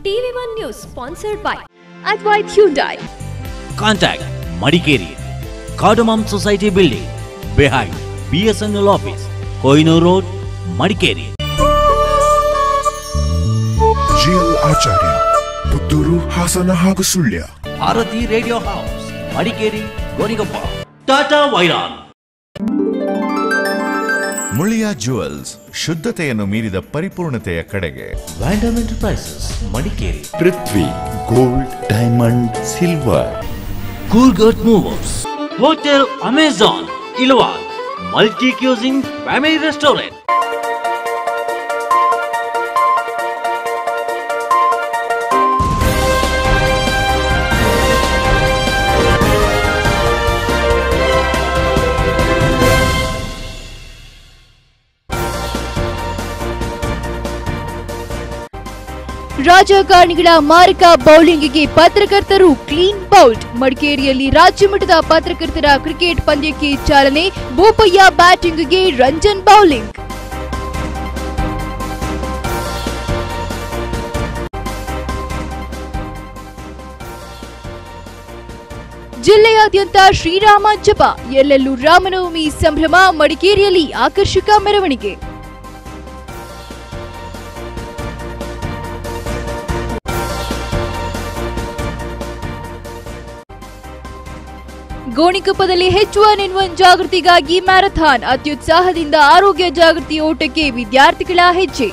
TV one news sponsored by Advait Hyundai. Contact Madikeri, Cardamom Society Building, behind BSNL Office, Koinur Road, Madikeri. G L Acharya Puttur Hassan ಹಾಗೂ Sullia Bharati radio house Madikeri Gonikoppa Tata Wiron Muliya jewels ಶುದ್ಧತೆಯನ್ನು ಮೀರಿದ ಪರಿಪೂರ್ಣತೆಯ ಕಡೆಗೆ ವ್ಯಾಂಡಮ್ enterprises Madikeri Prithvi gold diamond silver ಕೂಲ್ಗಟ್ movers hotel Amazon ಇಲ್ವಾಲ್ multi cuisine family restaurant ರಾಜಕಾರಣಿಗಳ ಮಾರಕ ಬೌಲಿಂಗ್ಗೆ ಪತ್ರಕರ್ತರು ಕ್ಲೀನ್ ಬೌಲ್ಡ್ ಮಡಿಕೇರಿಯಲ್ಲಿ ರಾಜ್ಯ ಮಟ್ಟದ ಪತ್ರಕರ್ತರ ಕ್ರಿಕೆಟ್ ಪಂದ್ಯಕ್ಕೆ ಚಾಲನೆ ಬೋಪಯ್ಯ ಬ್ಯಾಟಿಂಗ್ಗೆ ರಂಜನ್ ಬೌಲಿಂಗ್ ಜಿಲ್ಲೆಯಾದ್ಯಂತ ಶ್ರೀರಾಮ ಜಪ ಎಲ್ಲೆಲ್ಲೂ ರಾಮನವಮಿ ಸಂಭ್ರಮ ಮಡಿಕೇರಿಯಲ್ಲಿ ಆಕರ್ಷಕ ಮೆರವಣಿಗೆ ಗೋಣಿಕೊಪ್ಪದಲ್ಲಿ ಹೆಚ್ಚು ಒನ್ ಇನ್ ಒನ್ ಜಾಗೃತಿಗಾಗಿ ಮ್ಯಾರಥಾನ್ ಅತ್ಯುತ್ಸಾಹದಿಂದ ಆರೋಗ್ಯ ಜಾಗೃತಿ ಓಟಕ್ಕೆ ವಿದ್ಯಾರ್ಥಿಗಳ ಹೆಜ್ಜೆ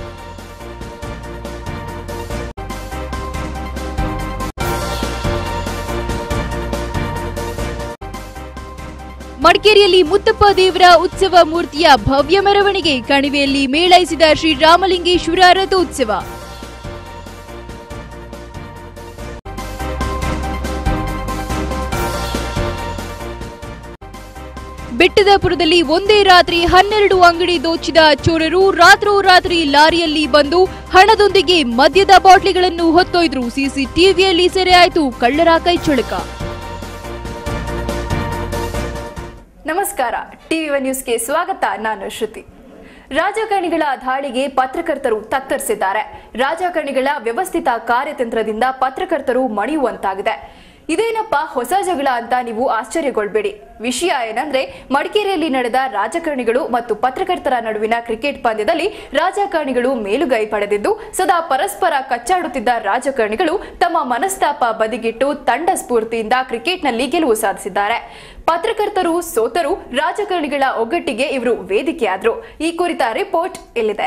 ಮಡಿಕೇರಿಯಲ್ಲಿ ಮುತ್ತಪ್ಪ ದೇವರ ಉತ್ಸವ ಮೂರ್ತಿಯ ಭವ್ಯ ಮೆರವಣಿಗೆ ಕಣಿವೆಯಲ್ಲಿ ಮೇಳೈಸಿದ ಶ್ರೀರಾಮಲಿಂಗೇಶ್ವರ ರಥೋತ್ಸವ ಬೆಟ್ಟದಪುರದಲ್ಲಿ ಒಂದೇ ರಾತ್ರಿ ಹನ್ನೆರಡು ಅಂಗಡಿ ದೋಚಿದ ಚೋರರು ರಾತ್ರೋರಾತ್ರಿ ಲಾರಿಯಲ್ಲಿ ಬಂದು ಹಣದೊಂದಿಗೆ ಮದ್ಯದ ಬಾಟ್ಲಿಗಳನ್ನು ಹೊತ್ತೊಯ್ದ್ರು ಸಿಸಿಟಿವಿಯಲ್ಲಿ ಸೆರೆಯಾಯಿತು ಕಳ್ಳರ ಕೈಚಳಕ ನಮಸ್ಕಾರ ಟಿವಿ ಒನ್ ನ್ಯೂಸ್ಗೆ ಸ್ವಾಗತ ನಾನು ಶ್ರುತಿ ರಾಜಕಾರಣಿಗಳ ದಾಳಿಗೆ ಪತ್ರಕರ್ತರು ತತ್ತರಿಸಿದ್ದಾರೆ ರಾಜಕಾರಣಿಗಳ ವ್ಯವಸ್ಥಿತ ಕಾರ್ಯತಂತ್ರದಿಂದ ಪತ್ರಕರ್ತರು ಮಣಿಯುವಂತಾಗಿದೆ ಇದೇನಪ್ಪ ಹೊಸ ಜಗಳ ಅಂತ ನೀವು ಆಶ್ಚರ್ಯಗೊಳ್ಬೇಡಿ ವಿಷಯ ಏನಂದ್ರೆ ಮಡಿಕೇರಿಯಲ್ಲಿ ನಡೆದ ರಾಜಕಾರಣಿಗಳು ಮತ್ತು ಪತ್ರಕರ್ತರ ನಡುವಿನ ಕ್ರಿಕೆಟ್ ಪಂದ್ಯದಲ್ಲಿ ರಾಜಕಾರಣಿಗಳು ಮೇಲುಗೈ ಪಡೆದಿದ್ದು ಸದಾ ಪರಸ್ಪರ ಕಚ್ಚಾಡುತ್ತಿದ್ದ ರಾಜಕಾರಣಿಗಳು ತಮ್ಮ ಮನಸ್ತಾಪ ಬದಿಗಿಟ್ಟು ತಂಡ ಸ್ಫೂರ್ತಿಯಿಂದ ಕ್ರಿಕೆಟ್ನಲ್ಲಿ ಗೆಲುವು ಸಾಧಿಸಿದ್ದಾರೆ ಪತ್ರಕರ್ತರು ಸೋತರು ರಾಜಕಾರಣಿಗಳ ಒಗ್ಗಟ್ಟಿಗೆ ಇವರು ವೇದಿಕೆಯಾದ್ರು ಈ ಕುರಿತ ರಿಪೋರ್ಟ್ ಇಲ್ಲಿದೆ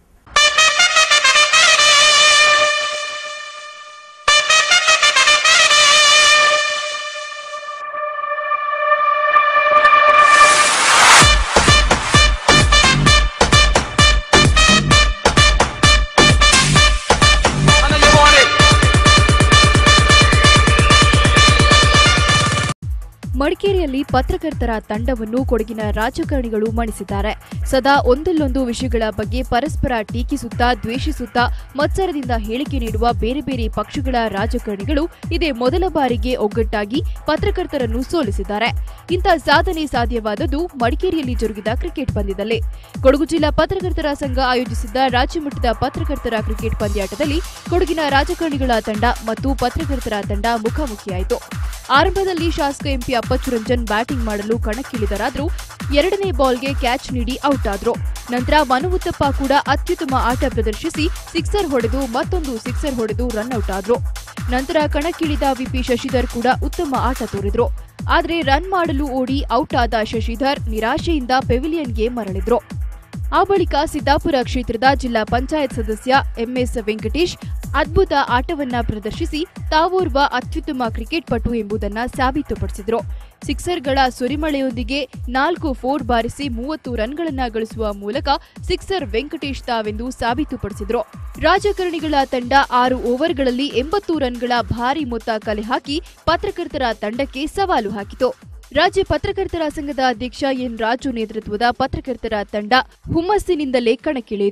ಮಡಿಕೇರಿಯಲ್ಲಿ ಪತ್ರಕರ್ತರ ತಂಡವನ್ನು ಕೊಡಗಿನ ರಾಜಕಾರಣಿಗಳು ಮಣಿಸಿದ್ದಾರೆ ಸದಾ ಒಂದಲ್ಲೊಂದು ವಿಷಯಗಳ ಬಗ್ಗೆ ಪರಸ್ಪರ ಟೀಕಿಸುತ್ತಾ ದ್ವೇಷಿಸುತ್ತಾ ಮತ್ಸರದಿಂದ ಹೇಳಿಕೆ ನೀಡುವ ಬೇರೆ ಬೇರೆ ಪಕ್ಷಗಳ ರಾಜಕಾರಣಿಗಳು ಇದೇ ಮೊದಲ ಬಾರಿಗೆ ಒಗ್ಗಟ್ಟಾಗಿ ಪತ್ರಕರ್ತರನ್ನು ಸೋಲಿಸಿದ್ದಾರೆ ಇಂಥ ಸಾಧನೆ ಸಾಧ್ಯವಾದದ್ದು ಮಡಿಕೇರಿಯಲ್ಲಿ ಜರುಗಿದ ಕ್ರಿಕೆಟ್ ಪಂದ್ಯದಲ್ಲಿ ಕೊಡಗು ಜಿಲ್ಲಾ ಪತ್ರಕರ್ತರ ಸಂಘ ಆಯೋಜಿಸಿದ್ದ ರಾಜ್ಯ ಮಟ್ಟದ ಪತ್ರಕರ್ತರ ಕ್ರಿಕೆಟ್ ಪಂದ್ಯಾಟದಲ್ಲಿ ಕೊಡಗಿನ ರಾಜಕಾರಣಿಗಳ ತಂಡ ಮತ್ತು ಪತ್ರಕರ್ತರ ತಂಡ ಮುಖಾಮುಖಿಯಾಯಿತು ಆರಂಭದಲ್ಲಿ ಶಾಸಕ ಎಂಪಿ ಅಪ್ಪಚ್ಚು ರಂಜನ್ ಬ್ಯಾಟಿಂಗ್ ಮಾಡಲು ಕಣಕ್ಕಿಳಿದರಾದ್ರೂ ಎರಡನೇ ಬಾಲ್ಗೆ ಕ್ಯಾಚ್ ನೀಡಿ ಔಟ್ ಆದ್ರು ನಂತರ ಮನುವುತ್ತಪ್ಪ ಕೂಡ ಅತ್ಯುತ್ತಮ ಆಟ ಪ್ರದರ್ಶಿಸಿ ಸಿಕ್ಸರ್ ಹೊಡೆದು ಮತ್ತೊಂದು ಸಿಕ್ಸರ್ ಹೊಡೆದು ರನ್ ಔಟ್ ಆದ್ರು ನಂತರ ಕಣಕ್ಕಿಳಿದ ವಿಪಿ ಶಶಿಧರ್ ಕೂಡ ಉತ್ತಮ ಆಟ ತೋರಿದ್ರು ಆದ್ರೆ ರನ್ ಮಾಡಲು ಓಡಿ ಔಟ್ ಆದ ಶಶಿಧರ್ ನಿರಾಶೆಯಿಂದ ಪೆವಿಲಿಯನ್ಗೆ ಮರಳಿದ್ರು ಆ ಬಳಿಕ ಸಿದ್ದಾಪುರ ಕ್ಷೇತ್ರದ ಜಿಲ್ಲಾ ಪಂಚಾಯತ್ ಸದಸ್ಯ ಎಂಎಸ್ ವೆಂಕಟೇಶ್ ಅದ್ಭುತ ಆಟವನ್ನ ಪ್ರದರ್ಶಿಸಿ ತಾವೋರ್ವ ಅತ್ಯುತ್ತಮ ಕ್ರಿಕೆಟ್ ಪಟು ಎಂಬುದನ್ನ ಸಾಬೀತುಪಡಿಸಿದ್ರು ಸಿಕ್ಸರ್ಗಳ ಸುರಿಮಳೆಯೊಂದಿಗೆ ನಾಲ್ಕು ಫೋರ್ ಬಾರಿಸಿ ಮೂವತ್ತು ರನ್ಗಳನ್ನ ಗಳಿಸುವ ಮೂಲಕ ಸಿಕ್ಸರ್ ವೆಂಕಟೇಶ್ ತಾವೆಂದು ಸಾಬೀತುಪಡಿಸಿದ್ರು ರಾಜಕಾರಣಿಗಳ ತಂಡ ಆರು ಓವರ್ಗಳಲ್ಲಿ ಎಂಬತ್ತು ರನ್ಗಳ ಭಾರಿ ಮೊತ್ತ ಕಲೆ ಹಾಕಿ ಪತ್ರಕರ್ತರ ತಂಡಕ್ಕೆ ಸವಾಲು ಹಾಕಿತು ರಾಜ್ಯ ಪತ್ರಕರ್ತರ ಸಂಘದ ಅಧ್ಯಕ್ಷ ಎನ್ ರಾಜು ನೇತೃತ್ವದ ಪತ್ರಕರ್ತರ ತಂಡ ಹುಮ್ಮಸ್ಸಿನಿಂದಲೇ ಕಣಕ್ಕಿಳಿಯಿತು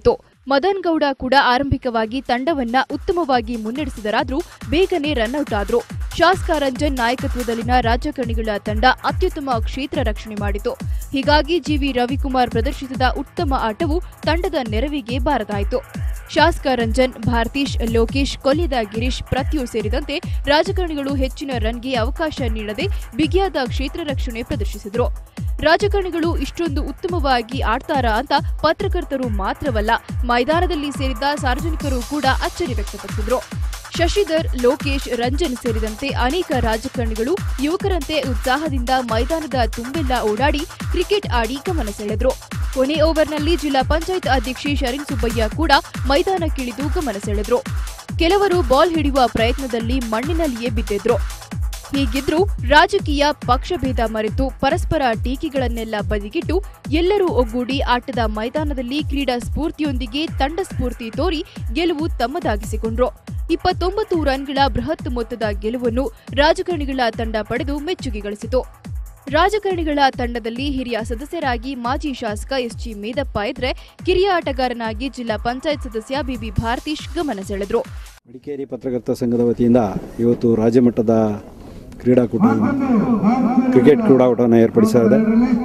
ಮದನ್ ಗೌಡ ಕೂಡ ಆರಂಭಿಕವಾಗಿ ತಂಡವನ್ನ ಉತ್ತಮವಾಗಿ ಮುನ್ನಡೆಸಿದರಾದ್ರೂ ಬೇಗನೆ ರನ್ಔಟ್ ಆದ್ರು ಶಾಸಕ ರಂಜನ್ ನಾಯಕತ್ವದಲ್ಲಿನ ರಾಜಕಾರಣಿಗಳ ತಂಡ ಅತ್ಯುತ್ತಮ ಕ್ಷೇತ್ರ ರಕ್ಷಣೆ ಮಾಡಿತು ಹೀಗಾಗಿ ಜಿವಿ ರವಿಕುಮಾರ್ ಪ್ರದರ್ಶಿಸಿದ ಉತ್ತಮ ಆಟವು ತಂಡದ ನೆರವಿಗೆ ಬಾರದಾಯಿತು ಶಾಸಕ ರಂಜನ್ ಭಾರತೀಶ್ ಲೋಕೇಶ್ ಕೊಲ್ಯದ ಗಿರೀಶ್ ಪ್ರತ್ಯು ಸೇರಿದಂತೆ ರಾಜಕಾರಣಿಗಳು ಹೆಚ್ಚಿನ ರನ್ಗೆ ಅವಕಾಶ ನೀಡದೆ ಬಿಗಿಯಾದ ಕ್ಷೇತ್ರ ರಕ್ಷಣೆ ಪ್ರದರ್ಶಿಸಿದರು ರಾಜಕಾರಣಿಗಳು ಇಷ್ಟೊಂದು ಉತ್ತಮವಾಗಿ ಆಡ್ತಾರಾ ಅಂತ ಪತ್ರಕರ್ತರು ಮಾತ್ರವಲ್ಲ ಮೈದಾನದಲ್ಲಿ ಸೇರಿದ್ದ ಸಾರ್ವಜನಿಕರು ಕೂಡ ಅಚ್ಚರಿ ವ್ಯಕ್ತಪಡಿಸಿದ್ರು ಶಶಿಧರ್ ಲೋಕೇಶ್ ರಂಜನ್ ಸೇರಿದಂತೆ ಅನೇಕ ರಾಜಕಾರಣಿಗಳು ಯುವಕರಂತೆ ಉತ್ಸಾಹದಿಂದ ಮೈದಾನದ ತುಂಬೆಲ್ಲ ಓಡಾಡಿ ಕ್ರಿಕೆಟ್ ಆಡಿ ಗಮನ ಸೆಳೆದ್ರು ಕೊನೆ ಓವರ್ನಲ್ಲಿ ಜಿಲ್ಲಾ ಪಂಚಾಯತ್ ಅಧ್ಯಕ್ಷೆ ಶರಣ್ ಸುಬ್ಬಯ್ಯ ಕೂಡ ಮೈದಾನಕ್ಕಿಳಿದು ಗಮನ ಸೆಳೆದ್ರು ಕೆಲವರು ಬಾಲ್ ಹಿಡಿಯುವ ಪ್ರಯತ್ನದಲ್ಲಿ ಮಣ್ಣಿನಲ್ಲಿಯೇ ಬಿದ್ದಿದ್ರು ಹೀಗಿದ್ರೂ ರಾಜಕೀಯ ಪಕ್ಷಭೇದ ಮರೆತು ಪರಸ್ಪರ ಟೀಕೆಗಳನ್ನೆಲ್ಲ ಬದಿಗಿಟ್ಟು ಎಲ್ಲರೂ ಒಗ್ಗೂಡಿ ಆಟದ ಮೈದಾನದಲ್ಲಿ ಕ್ರೀಡಾ ಸ್ಫೂರ್ತಿಯೊಂದಿಗೆ ತಂಡ ಸ್ಫೂರ್ತಿ ತೋರಿ ಗೆಲುವು ತಮ್ಮದಾಗಿಸಿಕೊಂಡ್ರು ಇಪ್ಪತ್ತೊಂಬತ್ತು ರನ್ಗಳ ಬೃಹತ್ ಮೊತ್ತದ ಗೆಲುವನ್ನು ರಾಜಕಾರಣಿಗಳ ತಂಡ ಪಡೆದು ಮೆಚ್ಚುಗೆ ಗಳಿಸಿತು ರಾಜಕಾರಣಿಗಳ ತಂಡದಲ್ಲಿ ಹಿರಿಯ ಸದಸ್ಯರಾಗಿ ಮಾಜಿ ಶಾಸಕ ಎಸ್ಜಿ ಮೇದಪ್ಪ ಇದ್ರೆ ಕಿರಿಯ ಆಟಗಾರನಾಗಿ ಜಿಲ್ಲಾ ಪಂಚಾಯತ್ ಸದಸ್ಯ ಬಿಬಿ ಭಾರತೀಶ್ ಗಮನ ಸೆಳೆದ್ರು ಮಡಿಕೇರಿ ಪತ್ರಕರ್ತರ ಸಂಘದ ವತಿಯಿಂದ ಇವತ್ತು ರಾಜ್ಯ ಮಟ್ಟದ ಕ್ರೀಡಾಕೂಟ ಕ್ರಿಕೆಟ್ ಕ್ರೀಡಾಕೂಟವನ್ನು ಏರ್ಪಡಿಸಿದೆ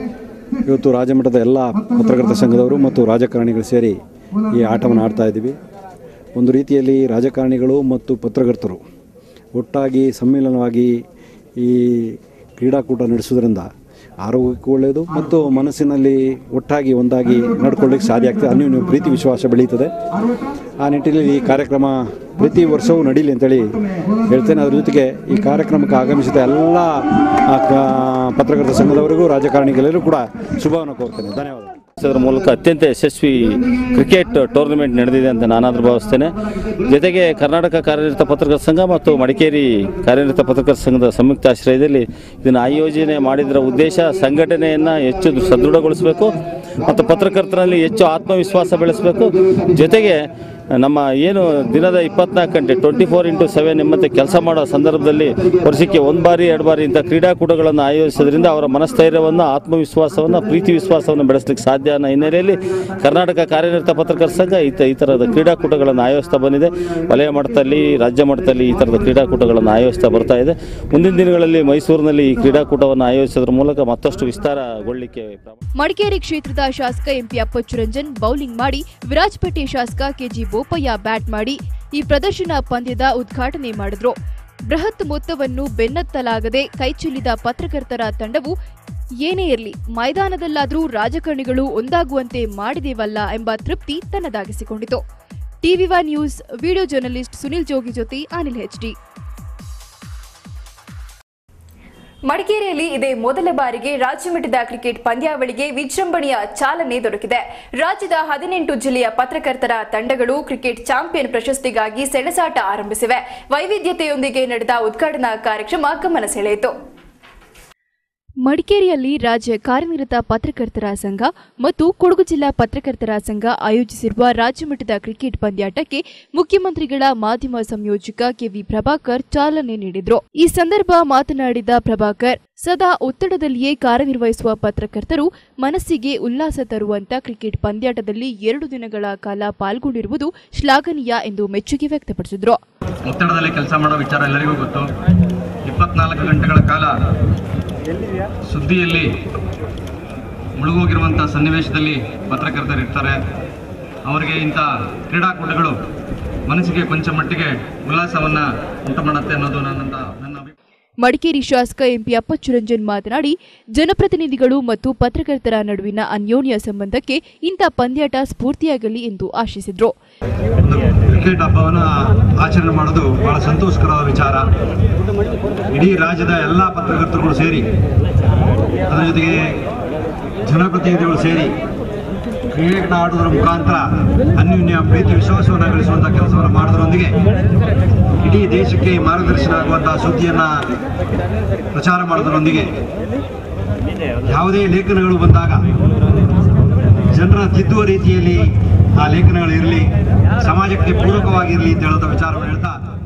ಇವತ್ತು ರಾಜ್ಯ ಮಟ್ಟದ ಎಲ್ಲ ಪತ್ರಕರ್ತರ ಸಂಘದವರು ಮತ್ತು ರಾಜಕಾರಣಿಗಳು ಸೇರಿ ಈ ಆಟವನ್ನು ಆಡ್ತಾ ಇದ್ದೀವಿ ಒಂದು ರೀತಿಯಲ್ಲಿ ರಾಜಕಾರಣಿಗಳು ಮತ್ತು ಪತ್ರಕರ್ತರು ಒಟ್ಟಾಗಿ ಸಮ್ಮಿಲನವಾಗಿ ಈ ಕ್ರೀಡಾಕೂಟ ನಡೆಸೋದ್ರಿಂದ ಆರೋಗ್ಯಕ್ಕೂ ಒಳ್ಳೆಯದು ಮತ್ತು ಮನಸ್ಸಿನಲ್ಲಿ ಒಟ್ಟಾಗಿ ಒಂದಾಗಿ ನಡ್ಕೊಳ್ಳಿಕ್ಕೆ ಸಾಧ್ಯ ಆಗ್ತದೆ ಅನ್ಯೋನ್ಯ ಪ್ರೀತಿ ವಿಶ್ವಾಸ ಬೆಳೀತದೆ ಆ ನಿಟ್ಟಿನಲ್ಲಿ ಈ ಕಾರ್ಯಕ್ರಮ ಪ್ರತಿ ವರ್ಷವೂ ನಡೀಲಿ ಅಂತೇಳಿ ಹೇಳ್ತೇನೆ ಅದ್ರ ಜೊತೆಗೆ ಈ ಕಾರ್ಯಕ್ರಮಕ್ಕೆ ಆಗಮಿಸಿದ ಎಲ್ಲ ಆ, ಕ- ಪತ್ರಕರ್ತರ ಸಂಘದವರಿಗೂ ರಾಜಕಾರಣಿಗಳೆಲ್ಲರೂ ಕೂಡ ಶುಭವನ್ನು ಕೋರ್ತೇನೆ ಧನ್ಯವಾದಗಳು ಅದರ ಮೂಲಕ ಅತ್ಯಂತ ಯಶಸ್ವಿ ಕ್ರಿಕೆಟ್ ಟೂರ್ನಮೆಂಟ್ ನಡೆದಿದೆ ಅಂತ ನಾನಾದರೂ ಭಾವಿಸ್ತೇನೆ ಜೊತೆಗೆ ಕರ್ನಾಟಕ ಕಾರ್ಯನಿರತ ಪತ್ರಕರ್ತರ ಸಂಘ ಮತ್ತು ಮಡಿಕೇರಿ ಕಾರ್ಯನಿರತ ಪತ್ರಕರ್ತರ ಸಂಘದ ಸಂಯುಕ್ತ ಆಶ್ರಯದಲ್ಲಿ ಇದನ್ನು ಆಯೋಜನೆ ಮಾಡಿದರ ಉದ್ದೇಶ ಸಂಘಟನೆಯನ್ನು ಹೆಚ್ಚು ಸದೃಢಗೊಳಿಸಬೇಕು ಮತ್ತು ಪತ್ರಕರ್ತರಲ್ಲಿ ಹೆಚ್ಚು ಆತ್ಮವಿಶ್ವಾಸ ಬೆಳೆಸಬೇಕು ಜೊತೆಗೆ ನಮ್ಮ ಏನು ದಿನದ ಇಪ್ಪತ್ನಾಲ್ಕು ಗಂಟೆ ಟ್ವೆಂಟಿ ಫೋರ್ ಇಂಟು ಸೆವೆನ್ ಎಂಬಂತೆ ಕೆಲಸ ಮಾಡೋ ಸಂದರ್ಭದಲ್ಲಿ ವರ್ಷಕ್ಕೆ ಒಂದು ಬಾರಿ ಎರಡು ಬಾರಿ ಇಂಥ ಕ್ರೀಡಾಕೂಟಗಳನ್ನು ಆಯೋಜಿಸೋದ್ರಿಂದ ಅವರ ಮನಸ್ಥೈರ್ಯವನ್ನು ಆತ್ಮವಿಶ್ವಾಸವನ್ನು ಪ್ರೀತಿ ವಿಶ್ವಾಸವನ್ನು ಬೆಳೆಸಲಿಕ್ಕೆ ಸಾಧ್ಯ ಅನ್ನೋ ಹಿನ್ನೆಲೆಯಲ್ಲಿ ಕರ್ನಾಟಕ ಕಾರ್ಯನಿರತ ಪತ್ರಕರ್ತರ ಸಂಘ ಈ ತ- ಈ ಥರದ ಕ್ರೀಡಾಕೂಟಗಳನ್ನು ಆಯೋಜಿಸ್ತಾ ಬಂದಿದೆ ವಲಯ ಮಟ್ಟದಲ್ಲಿ ರಾಜ್ಯ ಮಟ್ಟದಲ್ಲಿ ಈ ಥರದ ಕ್ರೀಡಾಕೂಟಗಳನ್ನು ಆಯೋಜಿಸ್ತಾ ಬರ್ತಾ ಇದೆ ಮುಂದಿನ ದಿನಗಳಲ್ಲಿ ಮೈಸೂರಿನಲ್ಲಿ ಈ ಕ್ರೀಡಾಕೂಟವನ್ನು ಆಯೋಜಿಸೋದ್ರ ಮೂಲಕ ಮತ್ತಷ್ಟು ವಿಸ್ತಾರಗೊಳ್ಳಲಿಕ್ಕೆ ಪ್ರಾರಂಭ ಮಡಿಕೇರಿ ಕ್ಷೇತ್ರದ ಶಾಸಕ ಎಂಪಿ ಅಪ್ಪಚ್ಚು ರಂಜನ್ ಬೌಲಿಂಗ್ ಮಾಡಿ ವಿರಾಜಪೇಟೆ ಶಾಸಕ ಕೆಜಿ ಬೋಪಯ್ಯ ಬ್ಯಾಟ್ ಮಾಡಿ ಈ ಪ್ರದರ್ಶನ ಪಂದ್ಯದ ಉದ್ಘಾಟನೆ ಮಾಡಿದ್ರು ಬೃಹತ್ ಮೊತ್ತವನ್ನು ಬೆನ್ನತ್ತಲಾಗದೆ ಕೈಚೆಲ್ಲಿದ ಪತ್ರಕರ್ತರ ತಂಡವು ಏನೇ ಇರಲಿ ಮೈದಾನದಲ್ಲಾದರೂ ರಾಜಕಾರಣಿಗಳು ಒಂದಾಗುವಂತೆ ಮಾಡಿದೇವಲ್ಲ ಎಂಬ ತೃಪ್ತಿ ತನ್ನದಾಗಿಸಿಕೊಂಡಿತು TV one news video journalist Sunil Jogi ಜೊತೆ ಅನಿಲ್ ಹೆಚ್ಡಿ ಮಡಿಕೇರಿಯಲ್ಲಿ ಇದೇ ಮೊದಲ ಬಾರಿಗೆ ರಾಜ್ಯಮಟ್ಟದ ಕ್ರಿಕೆಟ್ ಪಂದ್ಯಾವಳಿಗೆ ವಿಜೃಂಭಣೆಯ ಚಾಲನೆ ದೊರಕಿದೆ ರಾಜ್ಯದ ಹದಿನೆಂಟು ಜಿಲ್ಲೆಯ ಪತ್ರಕರ್ತರ ತಂಡಗಳು ಕ್ರಿಕೆಟ್ ಚಾಂಪಿಯನ್ ಪ್ರಶಸ್ತಿಗಾಗಿ ಸೆಣಸಾಟ ಆರಂಭಿಸಿವೆ ವೈವಿಧ್ಯತೆಯೊಂದಿಗೆ ನಡೆದ ಉದ್ಘಾಟನಾ ಕಾರ್ಯಕ್ರಮ ಗಮನ ಸೆಳೆಯಿತು ಮಡಿಕೇರಿಯಲ್ಲಿ ರಾಜ್ಯ ಕಾರ್ಯನಿರತ ಪತ್ರಕರ್ತರ ಸಂಘ ಮತ್ತು ಕೊಡಗು ಜಿಲ್ಲಾ ಪತ್ರಕರ್ತರ ಸಂಘ ಆಯೋಜಿಸಿರುವ ರಾಜ್ಯಮಟ್ಟದ ಕ್ರಿಕೆಟ್ ಪಂದ್ಯಾಟಕ್ಕೆ ಮುಖ್ಯಮಂತ್ರಿಗಳ ಮಾಧ್ಯಮ ಸಂಯೋಜಕ ಕೆವಿ ಪ್ರಭಾಕರ್ ಚಾಲನೆ ನೀಡಿದ್ರು ಈ ಸಂದರ್ಭ ಮಾತನಾಡಿದ ಪ್ರಭಾಕರ್ ಸದಾ ಒತ್ತಡದಲ್ಲಿಯೇ ಕಾರ್ಯನಿರ್ವಹಿಸುವ ಪತ್ರಕರ್ತರು ಮನಸ್ಸಿಗೆ ಉಲ್ಲಾಸ ತರುವಂತ ಕ್ರಿಕೆಟ್ ಪಂದ್ಯಾಟದಲ್ಲಿ ಎರಡು ದಿನಗಳ ಕಾಲ ಪಾಲ್ಗೊಂಡಿರುವುದು ಶ್ಲಾಘನೀಯ ಎಂದು ಮೆಚ್ಚುಗೆ ವ್ಯಕ್ತಪಡಿಸಿದ್ರು ಒತ್ತಡದಲ್ಲಿ ಕೆಲಸ ಮಾಡೋ ವಿಚಾರ ಎಲ್ಲರಿಗೂ ಗೊತ್ತು ಇಪ್ಪತ್ನಾಲ್ಕು ಗಂಟೆಗಳ ಕಾಲ ಸುದ್ದಿಯಲ್ಲಿ ಮುಳುಗೋಗಿರುವಂಥ ಸನ್ನಿವೇಶದಲ್ಲಿ ಪತ್ರಕರ್ತರು ಇರ್ತಾರೆ ಅವರಿಗೆ ಇಂಥ ಕ್ರೀಡಾಕೂಟಗಳು ಮನಸ್ಸಿಗೆ ಕೊಂಚ ಮಟ್ಟಿಗೆ ಉಲ್ಲಾಸವನ್ನು ಉಂಟು ಮಾಡುತ್ತೆ ಅನ್ನೋದು ನನ್ನಂತ ನನ್ನ ಅಭಿಪ್ರಾಯ ಮಡಿಕೇರಿ ಶಾಸಕ ಎಂಪಿ ಅಪ್ಪಚ್ಚುರಂಜನ್ ಮಾತನಾಡಿ ಜನಪ್ರತಿನಿಧಿಗಳು ಮತ್ತು ಪತ್ರಕರ್ತರ ನಡುವಿನ ಅನ್ಯೋನ್ಯ ಸಂಬಂಧಕ್ಕೆ ಇಂಥ ಪಂದ್ಯಾಟ ಸ್ಫೂರ್ತಿಯಾಗಲಿ ಎಂದು ಆಶಿಸಿದ್ರು ಒಂದು ಕ್ರಿಕೆಟ್ ಹಬ್ಬವನ್ನು ಆಚರಣೆ ಮಾಡೋದು ಬಹಳ ಸಂತೋಷಕರವಾದ ವಿಚಾರ ಇಡೀ ರಾಜ್ಯದ ಎಲ್ಲ ಪತ್ರಕರ್ತರುಗಳು ಸೇರಿ ಅದರ ಜೊತೆಗೆ ಜನಪ್ರತಿನಿಧಿಗಳು ಸೇರಿ ಕ್ರಿಕೆಟ್ ಆಡುವುದರ ಮುಖಾಂತರ ಅನ್ಯೋನ್ಯ ಪ್ರೀತಿ ವಿಶ್ವಾಸವನ್ನು ಗಳಿಸುವಂಥ ಕೆಲಸವನ್ನು ಮಾಡೋದ್ರೊಂದಿಗೆ ಇಡೀ ದೇಶಕ್ಕೆ ಮಾರ್ಗದರ್ಶನ ಆಗುವಂತಹ ಸುದ್ದಿಯನ್ನು ಪ್ರಚಾರ ಮಾಡೋದ್ರೊಂದಿಗೆ ಯಾವುದೇ ಲೇಖನಗಳು ಬಂದಾಗ ಜನರ ತಿದ್ದುವ ರೀತಿಯಲ್ಲಿ ಆ ಲೇಖನಗಳು ಇರಲಿ ಸಮಾಜಕ್ಕೆ ಪೂರಕವಾಗಿರಲಿ ಅಂತ ಹೇಳೋದ ವಿಚಾರವನ್ನು ಹೇಳ್ತಾ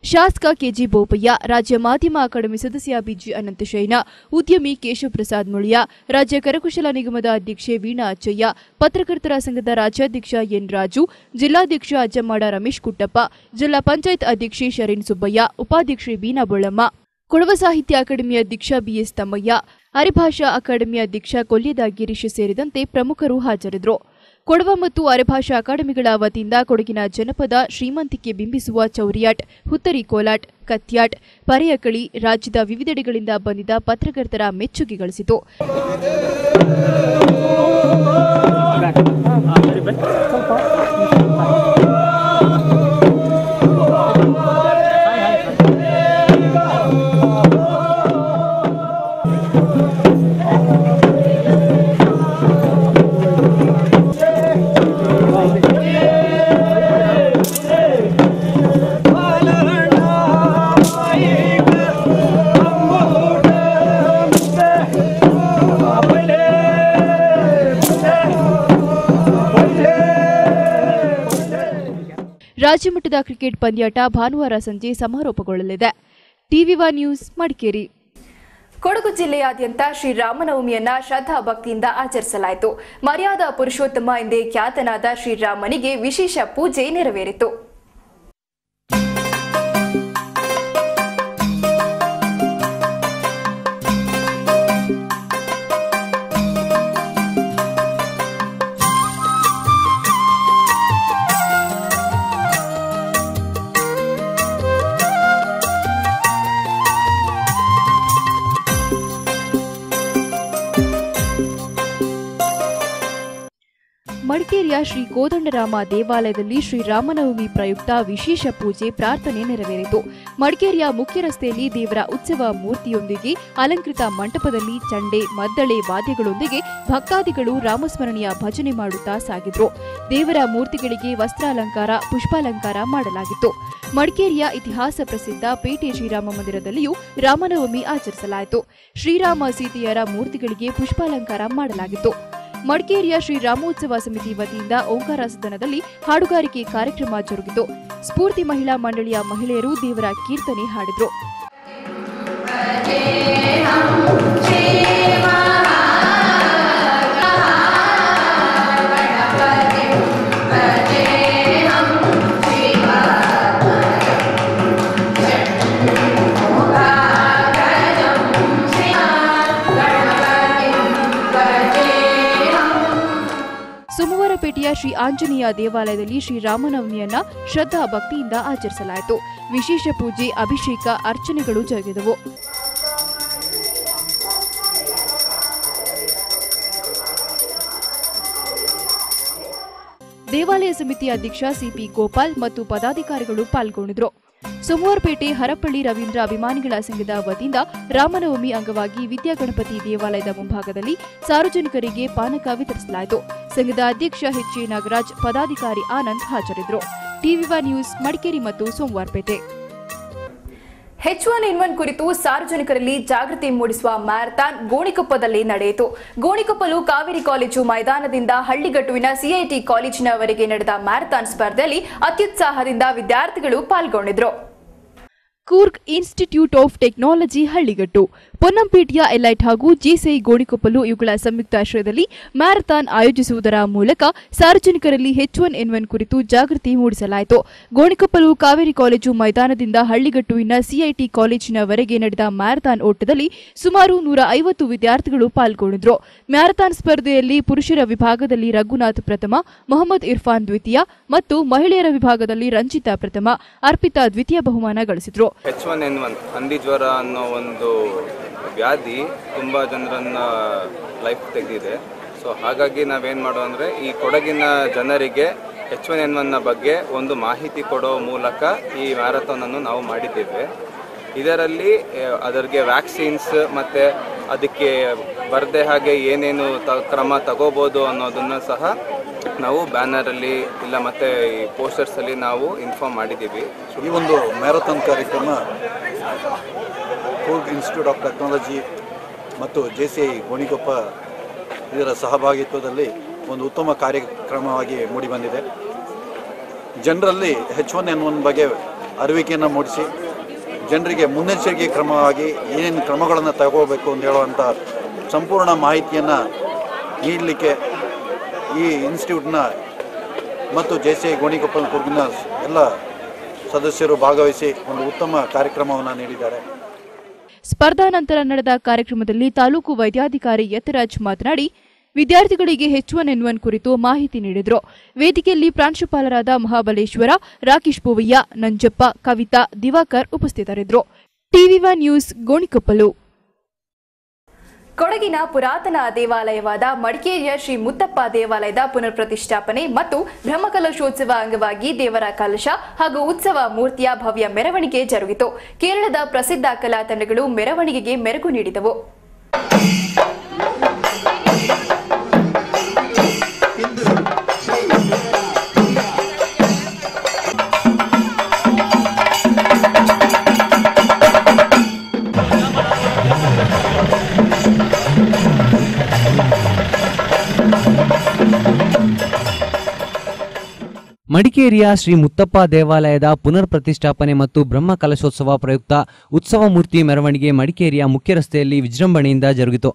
ಶಾಸಕ ಕೆಜಿ ಬೋಪಯ್ಯ ರಾಜ್ಯ ಮಾಧ್ಯಮ ಅಕಾಡೆಮಿ ಸದಸ್ಯ ಬಿಜಿ ಅನಂತಶಯನ ಉದ್ಯಮಿ ಕೇಶವಪ್ರಸಾದ್ ಮುಳಿಯ ರಾಜ್ಯ ಕರಕುಶಲ ನಿಗಮದ ಅಧ್ಯಕ್ಷೆ ವೀಣಾ ಅಚ್ಚಯ್ಯ ಪತ್ರಕರ್ತರ ಸಂಘದ ರಾಜ್ಯಾಧ್ಯಕ್ಷ ಎನ್ ರಾಜು ಜಿಲ್ಲಾಧ್ಯಕ್ಷ ಅಜ್ಜಮ್ಮಾಡ ರಮೇಶ್ ಕುಟ್ಟಪ್ಪ ಜಿಲ್ಲಾ ಪಂಚಾಯತ್ ಅಧ್ಯಕ್ಷೆ ಶರೀನ್ ಸುಬ್ಬಯ್ಯ ಉಪಾಧ್ಯಕ್ಷೆ ವೀಣಾ ಬೊಳ್ಳಮ್ಮ ಕೊಡವ ಸಾಹಿತ್ಯ ಅಕಾಡೆಮಿ ಅಧ್ಯಕ್ಷ ಬಿಎಸ್ ತಮ್ಮಯ್ಯ ಅರೆಭಾಷಾ ಅಕಾಡೆಮಿ ಅಧ್ಯಕ್ಷ ಕೊಲ್ಯದ ಗಿರೀಶ್ ಸೇರಿದಂತೆ ಪ್ರಮುಖರು ಹಾಜರಿದ್ದರು ಕೊಡವ ಮತ್ತು ಅರೆಭಾಷಾ ಅಕಾಡೆಮಿಗಳ ವತಿಯಿಂದ ಕೊಡಗಿನ ಜನಪದ ಶ್ರೀಮಂತಿಕೆ ಬಿಂಬಿಸುವ ಚೌರಿಯಾಟ್ ಹುತ್ತರಿ ಕೋಲಾಟ್ ಕತ್ಯಾಟ್ ಪರೆಯಕಳಿ ರಾಜ್ಯದ ವಿವಿಧೆಡೆಗಳಿಂದ ಬಂದಿದ್ದ ಪತ್ರಕರ್ತರ ಮೆಚ್ಚುಗೆ ಗಳಿಸಿತು ರಾಜ್ಯಮಟ್ಟದ ಕ್ರಿಕೆಟ್ ಪಂದ್ಯಾಟ ಭಾನುವಾರ ಸಂಜೆ ಸಮಾರೋಪಗೊಳ್ಳಲಿದೆ TV one news Madikeri Kodagu ಜಿಲ್ಲೆಯಾದ್ಯಂತ ಶ್ರೀರಾಮನವಮಿಯನ್ನ ಶ್ರದ್ಧಾ ಭಕ್ತಿಯಿಂದ ಆಚರಿಸಲಾಯಿತು ಮರ್ಯಾದಾ ಪುರುಷೋತ್ತಮ ಎಂದೇ ಖ್ಯಾತನಾದ ಶ್ರೀರಾಮನಿಗೆ ವಿಶೇಷ ಪೂಜೆ ನೆರವೇರಿತು ಮಡಿಕೇರಿಯ ಶ್ರೀ ಕೋದಂಡರಾಮ ದೇವಾಲಯದಲ್ಲಿ ಶ್ರೀರಾಮನವಮಿ ಪ್ರಯುಕ್ತ ವಿಶೇಷ ಪೂಜೆ ಪ್ರಾರ್ಥನೆ ನೆರವೇರಿತು ಮಡಿಕೇರಿಯ ಮುಖ್ಯ ರಸ್ತೆಯಲ್ಲಿ ದೇವರ ಉತ್ಸವ ಮೂರ್ತಿಯೊಂದಿಗೆ ಅಲಂಕೃತ ಮಂಟಪದಲ್ಲಿ ಚಂಡೆ ಮದ್ದಳೆ ವಾದ್ಯಗಳೊಂದಿಗೆ ಭಕ್ತಾದಿಗಳು ರಾಮಸ್ಮರಣೆಯ ಭಜನೆ ಮಾಡುತ್ತಾ ಸಾಗಿದ್ರು ದೇವರ ಮೂರ್ತಿಗಳಿಗೆ ವಸ್ತ್ರಾಲಂಕಾರ ಪುಷ್ಪಾಲಂಕಾರ ಮಾಡಲಾಗಿತ್ತು ಮಡಿಕೇರಿಯ ಇತಿಹಾಸ ಪ್ರಸಿದ್ಧ ಪೇಟೆ ಶ್ರೀರಾಮ ಮಂದಿರದಲ್ಲಿಯೂ ರಾಮನವಮಿ ಆಚರಿಸಲಾಯಿತು ಶ್ರೀರಾಮ ಸೀತೆಯರ ಮೂರ್ತಿಗಳಿಗೆ ಪುಷ್ಪಾಲಂಕಾರ ಮಾಡಲಾಗಿತ್ತು ಮಡಿಕೇರಿಯ ಶ್ರೀ ರಾಮೋತ್ಸವ ಸಮಿತಿ ವತಿಯಿಂದ ಓಂಕಾರ ಸದನದಲ್ಲಿ ಹಾಡುಗಾರಿಕೆ ಕಾರ್ಯಕ್ರಮ ಜರುಗಿತು ಸ್ಫೂರ್ತಿ ಮಹಿಳಾ ಮಂಡಳಿಯ ಮಹಿಳೆಯರು ದೇವರ ಕೀರ್ತನೆ ಹಾಡಿದ್ರು ಸೋಮವಾರಪೇಟೆಯ ಶ್ರೀ ಆಂಜನೇಯ ದೇವಾಲಯದಲ್ಲಿ ಶ್ರೀರಾಮನವಮಿಯನ್ನ ಶ್ರದ್ಧಾ ಭಕ್ತಿಯಿಂದ ಆಚರಿಸಲಾಯಿತು ವಿಶೇಷ ಪೂಜೆ ಅಭಿಷೇಕ ಅರ್ಚನೆಗಳು ಜರುಗಿದವು ದೇವಾಲಯ ಸಮಿತಿ ಅಧ್ಯಕ್ಷ ಸಿಪಿ ಗೋಪಾಲ್ ಮತ್ತು ಪದಾಧಿಕಾರಿಗಳು ಪಾಲ್ಗೊಂಡಿದ್ರು ಸೋಮವಾರಪೇಟೆ ಹರಪಳ್ಳಿ ರವೀಂದ್ರ ಅಭಿಮಾನಿಗಳ ಸಂಘದ ವತಿಯಿಂದ ರಾಮನವಮಿ ಅಂಗವಾಗಿ ವಿದ್ಯಾಗಣಪತಿ ದೇವಾಲಯದ ಮುಂಭಾಗದಲ್ಲಿ ಸಾರ್ವಜನಿಕರಿಗೆ ಪಾನಕ ವಿತರಿಸಲಾಯಿತು ಸಂಘದ ಅಧ್ಯಕ್ಷ ಎಚ್ ಎ ನಾಗರಾಜ್ ಪದಾಧಿಕಾರಿ ಆನಂದ್ ಹಾಜರಿದ್ದರು ಟಿವಿ ನ್ಯೂಸ್ ಮಡಿಕೇರಿ ಮತ್ತು Somwarpet H one N one ಕುರಿತು ಸಾರ್ವಜನಿಕರಲ್ಲಿ ಜಾಗೃತಿ ಮೂಡಿಸುವ ಮ್ಯಾರಥಾನ್ ಗೋಣಿಕೊಪ್ಪದಲ್ಲಿ ನಡೆಯಿತು ಗೋಣಿಕೊಪ್ಪಲು ಕಾವೇರಿ ಕಾಲೇಜು ಮೈದಾನದಿಂದ ಹಳ್ಳಿಗಟ್ಟುವಿನ ಸಿಐಟಿ ಕಾಲೇಜಿನವರೆಗೆ ನಡೆದ ಮ್ಯಾರಥಾನ್ ಸ್ಪರ್ಧೆಯಲ್ಲಿ ಅತ್ಯುತ್ಸಾಹದಿಂದ ವಿದ್ಯಾರ್ಥಿಗಳು ಪಾಲ್ಗೊಂಡಿದ್ರು Coorg institute of technology Halligattu ಪೊನ್ನಂಪೇಟೆಯ ಎಲೈಟ್ ಹಾಗೂ ಜೆಸಿಐ ಗೋಣಿಕೊಪ್ಪಲು ಇವುಗಳ ಸಂಯುಕ್ತಾಶ್ರಯದಲ್ಲಿ ಮ್ಯಾರಥಾನ್ ಆಯೋಜಿಸುವುದರ ಮೂಲಕ ಸಾರ್ವಜನಿಕರಲ್ಲಿ ಎಚ್ ಒನ್ ಎನ್ ಒನ್ ಕುರಿತು ಜಾಗೃತಿ ಮೂಡಿಸಲಾಯಿತು ಗೋಣಿಕೊಪ್ಪಲು ಕಾವೇರಿ ಕಾಲೇಜು ಮೈದಾನದಿಂದ ಹಳ್ಳಿಗಟ್ಟುವಿನ ಸಿಐಟಿ ಕಾಲೇಜಿನವರೆಗೆ ನಡೆದ ಮ್ಯಾರಥಾನ್ ಓಟದಲ್ಲಿ ಸುಮಾರು ನೂರ ಐವತ್ತು ವಿದ್ಯಾರ್ಥಿಗಳು ಪಾಲ್ಗೊಂಡಿದ್ರು ಮ್ಯಾರಥಾನ್ ಸ್ಪರ್ಧೆಯಲ್ಲಿ ಪುರುಷರ ವಿಭಾಗದಲ್ಲಿ ರಘುನಾಥ್ ಪ್ರಥಮ ಮೊಹಮ್ಮದ್ ಇರ್ಫಾನ್ ದ್ವಿತೀಯ ಮತ್ತು ಮಹಿಳೆಯರ ವಿಭಾಗದಲ್ಲಿ ರಂಜಿತಾ ಪ್ರಥಮ ಅರ್ಪಿತಾ ದ್ವಿತೀಯ ಬಹುಮಾನ ಗಳಿಸಿದ್ರು ಎಚ್ ಒನ್ ಎನ್ ಒನ್ ಹಂದಿ ಜ್ವರ ಅನ್ನೋ ಒಂದು ವ್ಯಾಧಿ ತುಂಬ ಜನರನ್ನ ಲೈಫ್ ತೆಗೆದಿದೆ ಸೊ ಹಾಗಾಗಿ ನಾವೇನು ಮಾಡೋ ಅಂದರೆ ಈ ಕೊಡಗಿನ ಜನರಿಗೆ ಎಚ್ ಒನ್ ಎನ್ ಒನ್ನ ಬಗ್ಗೆ ಒಂದು ಮಾಹಿತಿ ಕೊಡೋ ಮೂಲಕ ಈ ಮ್ಯಾರಥಾನನ್ನು ನಾವು ಮಾಡಿದ್ದೇವೆ ಇದರಲ್ಲಿ ಆ, ಅದರಿಗೆ ವ್ಯಾಕ್ಸಿನ್ಸ್ ಮತ್ತು ಅದಕ್ಕೆ ಬರದೆ ಹಾಗೆ ಏನೇನು ತ ಕ್ರಮ ತಗೋಬೋದು ಅನ್ನೋದನ್ನು ಸಹ ನಾವು ಬ್ಯಾನರಲ್ಲಿ ಇಲ್ಲ ಮತ್ತು ಈ ಪೋಸ್ಟರ್ಸಲ್ಲಿ ನಾವು ಇನ್ಫಾರ್ಮ್ ಮಾಡಿದ್ದೀವಿ ಈ ಒಂದು ಮ್ಯಾರಥಾನ್ ಕಾರ್ಯಕ್ರಮ ಕೂರ್ಗ್ ಇನ್ಸ್ಟಿಟ್ಯೂಟ್ ಆಫ್ ಟೆಕ್ನಾಲಜಿ ಮತ್ತು ಜೆ ಸಿ ಐ ಗೋಣಿಗೊಪ್ಪ ಇದರ ಸಹಭಾಗಿತ್ವದಲ್ಲಿ ಒಂದು ಉತ್ತಮ ಕಾರ್ಯಕ್ರಮವಾಗಿ ಮೂಡಿಬಂದಿದೆ ಜನರಲ್ಲಿ ಹೆಚ್ ಒನ್ ಎನ್ ಒನ್ ಬಗ್ಗೆ ಅರಿವಿಕೆಯನ್ನು ಮೂಡಿಸಿ ಜನರಿಗೆ ಮುನ್ನೆಚ್ಚರಿಕೆ ಕ್ರಮವಾಗಿ ಏನೇನು ಕ್ರಮಗಳನ್ನು ತಗೋಬೇಕು ಅಂತ ಹೇಳುವಂಥ ಸಂಪೂರ್ಣ ಮಾಹಿತಿಯನ್ನು ನೀಡಲಿಕ್ಕೆ ಈ ಇನ್ಸ್ಟಿಟ್ಯೂಟ್ನ ಮತ್ತು ಜೆ ಸಿ ಐ ಗೋಣಿಕೊಪ್ಪಲ್ ಕುರ್ಗಿನ ಎಲ್ಲ ಸದಸ್ಯರು ಭಾಗವಹಿಸಿ ಒಂದು ಉತ್ತಮ ಕಾರ್ಯಕ್ರಮವನ್ನು ನೀಡಿದ್ದಾರೆ ಸ್ಪರ್ಧಾ ನಂತರ ನಡೆದ ಕಾರ್ಯಕ್ರಮದಲ್ಲಿ ತಾಲೂಕು ವೈದ್ಯಾಧಿಕಾರಿ ಯತರಾಜ್ ಮಾತನಾಡಿ ವಿದ್ಯಾರ್ಥಿಗಳಿಗೆ ಹೆಚ್ ಒನ್ ಎನ್ ಒನ್ ಕುರಿತು ಮಾಹಿತಿ ನೀಡಿದರು ವೇದಿಕೆಯಲ್ಲಿ ಪ್ರಾಂಶುಪಾಲರಾದ ಮಹಾಬಲೇಶ್ವರ ರಾಕೇಶ್ ಬೋವಯ್ಯ ನಂಜಪ್ಪ ಕವಿತಾ ದಿವಾಕರ್ ಉಪಸ್ಥಿತರಿದ್ದರು ಟಿವಿ ಒನ್ ನ್ಯೂಸ್ ಗೋಣಿಕೊಪ್ಪಲು ಕೊಡಗಿನ ಪುರಾತನ ದೇವಾಲಯವಾದ ಮಡಿಕೇರಿಯ ಶ್ರೀ ಮುತ್ತಪ್ಪ ದೇವಾಲಯದ ಪುನರ್ ಪ್ರತಿಷ್ಠಾಪನೆ ಮತ್ತು ಬ್ರಹ್ಮಕಲಶೋತ್ಸವ ಅಂಗವಾಗಿ ದೇವರ ಕಲಶ ಹಾಗೂ ಉತ್ಸವ ಮೂರ್ತಿಯ ಭವ್ಯ ಮೆರವಣಿಗೆ ಜರುಗಿತು ಕೇರಳದ ಪ್ರಸಿದ್ಧ ಕಲಾ ತಂಡಗಳು ಮೆರವಣಿಗೆಗೆ ಮೆರುಗು ನೀಡಿದವು ಮಡಿಕೇರಿಯ ಶ್ರೀ ಮುತ್ತಪ್ಪ ದೇವಾಲಯದ ಪುನರ್ ಪ್ರತಿಷ್ಠಾಪನೆ ಮತ್ತು ಬ್ರಹ್ಮ ಕಲಶೋತ್ಸವ ಪ್ರಯುಕ್ತ ಉತ್ಸವ ಮೂರ್ತಿ ಮೆರವಣಿಗೆ ಮಡಿಕೇರಿಯ ಮುಖ್ಯ ರಸ್ತೆಯಲ್ಲಿ ವಿಜೃಂಭಣೆಯಿಂದ ಜರುಗಿತು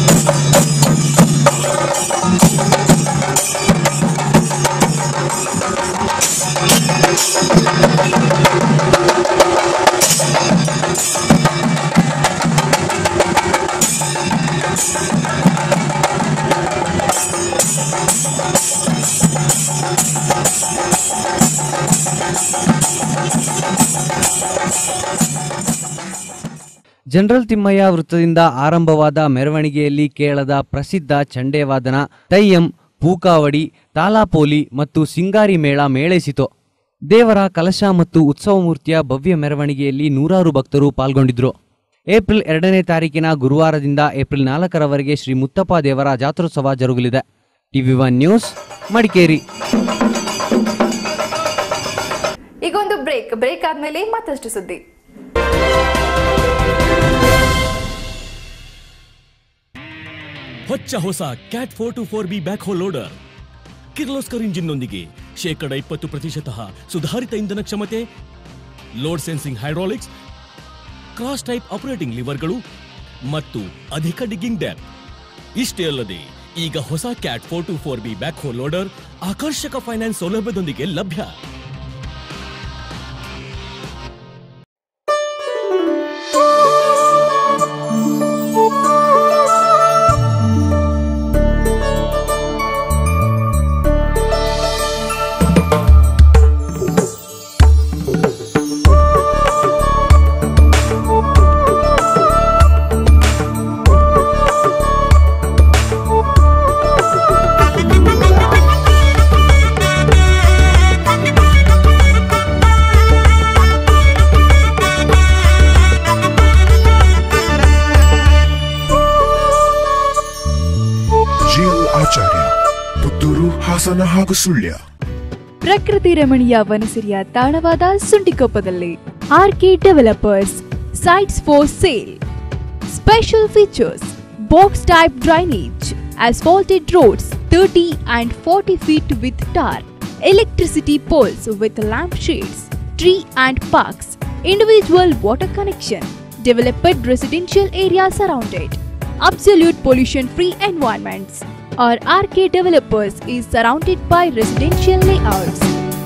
ಜನರಲ್ ತಿಮ್ಮಯ್ಯ ವೃತ್ತದಿಂದ ಆರಂಭವಾದ ಮೆರವಣಿಗೆಯಲ್ಲಿ ಕೇರಳದ ಪ್ರಸಿದ್ಧ ಚಂಡೇವಾದನ ತೈಯಂ ಪೂಕಾವಡಿ ತಾಲಾಪೋಲಿ ಮತ್ತು ಸಿಂಗಾರಿ ಮೇಳ ಮೇಳೈಸಿತು ದೇವರ ಕಲಶ ಮತ್ತು ಉತ್ಸವ ಮೂರ್ತಿಯ ಭವ್ಯ ಮೆರವಣಿಗೆಯಲ್ಲಿ ನೂರಾರು ಭಕ್ತರು ಪಾಲ್ಗೊಂಡಿದ್ದರು ಏಪ್ರಿಲ್ ಎರಡನೇ ತಾರೀಕಿನ ಗುರುವಾರದಿಂದ ಏಪ್ರಿಲ್ ನಾಲ್ಕರವರೆಗೆ ಶ್ರೀ ಮುತ್ತಪ್ಪ ದೇವರ ಜಾತ್ರೋತ್ಸವ ಜರುಗಲಿದೆ ಟಿವಿ ಒನ್ ನ್ಯೂಸ್ ಮಡಿಕೇರಿ ಈಗೊಂದು ಬ್ರೇಕ್ ಬ್ರೇಕ್ ಆದ್ಮೇಲೆ ಮತ್ತಷ್ಟು ಸುದ್ದಿ ಹೊಚ್ಚ ಹೊಸ Cat four two four B backhoe loader Kirloskar ಇಂಜಿನ್ನೊಂದಿಗೆ ಶೇಕಡ ಇಪ್ಪತ್ತು ಪ್ರತಿಶತ ಸುಧಾರಿತ ಇಂಧನ ಕ್ಷಮತೆ load sensing hydraulics cross type operating ಲಿವರ್ಗಳು ಮತ್ತು ಅಧಿಕ ಡಿಗ್ಗಿಂಗ್ ಡ್ಯಾಪ್ ಇಷ್ಟೇ ಅಲ್ಲದೆ ಈಗ ಹೊಸ Cat four two four B backhoe loader ಆಕರ್ಷಕ ಫೈನಾನ್ಸ್ ಸೌಲಭ್ಯದೊಂದಿಗೆ ಲಭ್ಯ ಜಿಲ್ ಆಚಾರ್ಯ ಪುತ್ತೂರು ಹಾಸನ ಹಾಗೂ ಸುಳ್ಯ ಪ್ರಕೃತಿ ರಮಣೀಯ ವನಸಿರಿಯ ತಾಣವಾದ ಸುಂಟಿಕೊಪ್ಪದಲ್ಲಿ R K developers sites for sale special features box type drainage asphalted roads 30 and 40 feet with tar, electricity poles with lamp shades, tree and parks, individual water connection, developed residential area surrounded, absolute pollution free environments. Our RK Developers is surrounded by residential layouts.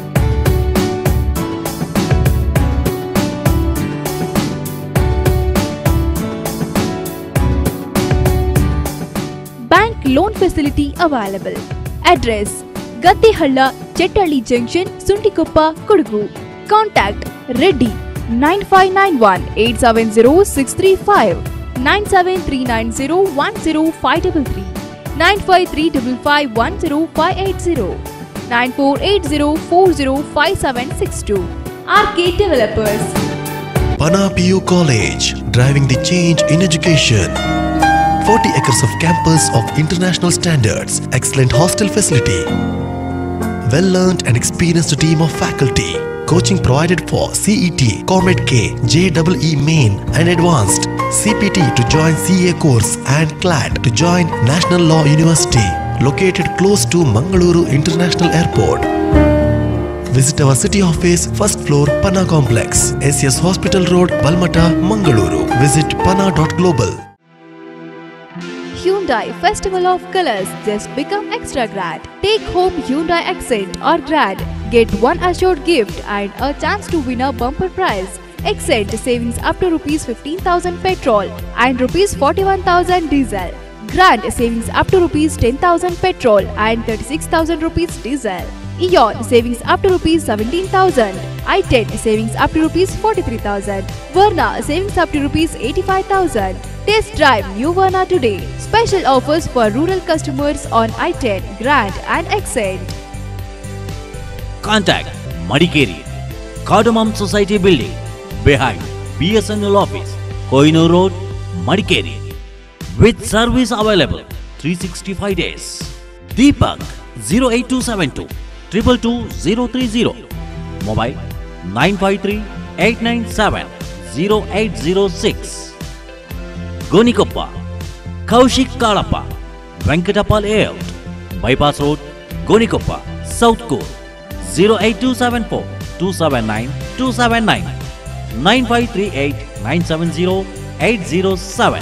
Bank loan facility available. Address Gattehalla, Chettali Junction, Suntikoppa, Kodugu. Contact Reddy 9591 870 635 97390 10533 95355 10580 9480 405762 RK Developers. Pana PU College, driving the change in education. 40 acres of campus of international standards, excellent hostel facility, well learned and experienced team of faculty. Coaching provided for CET, Cormet K, JEE Main and Advanced, CPT to join CA course and CLAT to join National Law University, located close to Mangaluru International Airport. Visit our city office, first floor, Pana Complex, SS Hospital Road, Balmata, Mangaluru. Visit pana.global. Hyundai Festival of Colors just become extra grand. Take home Hyundai Accent or Grand. Get one assured gift and a chance to win a bumper prize. Accent savings up to rupees 15,000 petrol and rupees 41,000 diesel. Grand savings up to rupees 10,000 petrol and 36,000 rupees diesel. Eon savings up to rupees 17,000. i10 savings up to rupees 43,000. Verna savings up to rupees 85,000. Test drive new Verna today. Special offers for rural customers on i10, Grand and Accent. Contact Madikeri, Cardamom Society Building, behind BSNL office, Koinur Road, Madikeri. With service available 365 days. Deepak 08272 222 Mobile 953 897 0806. Gonikoppa, Kaushik Kalappa, Venkatapal Layout, Bypass Road, Gonikoppa, South Core, 08274 279 279 9538 970 807.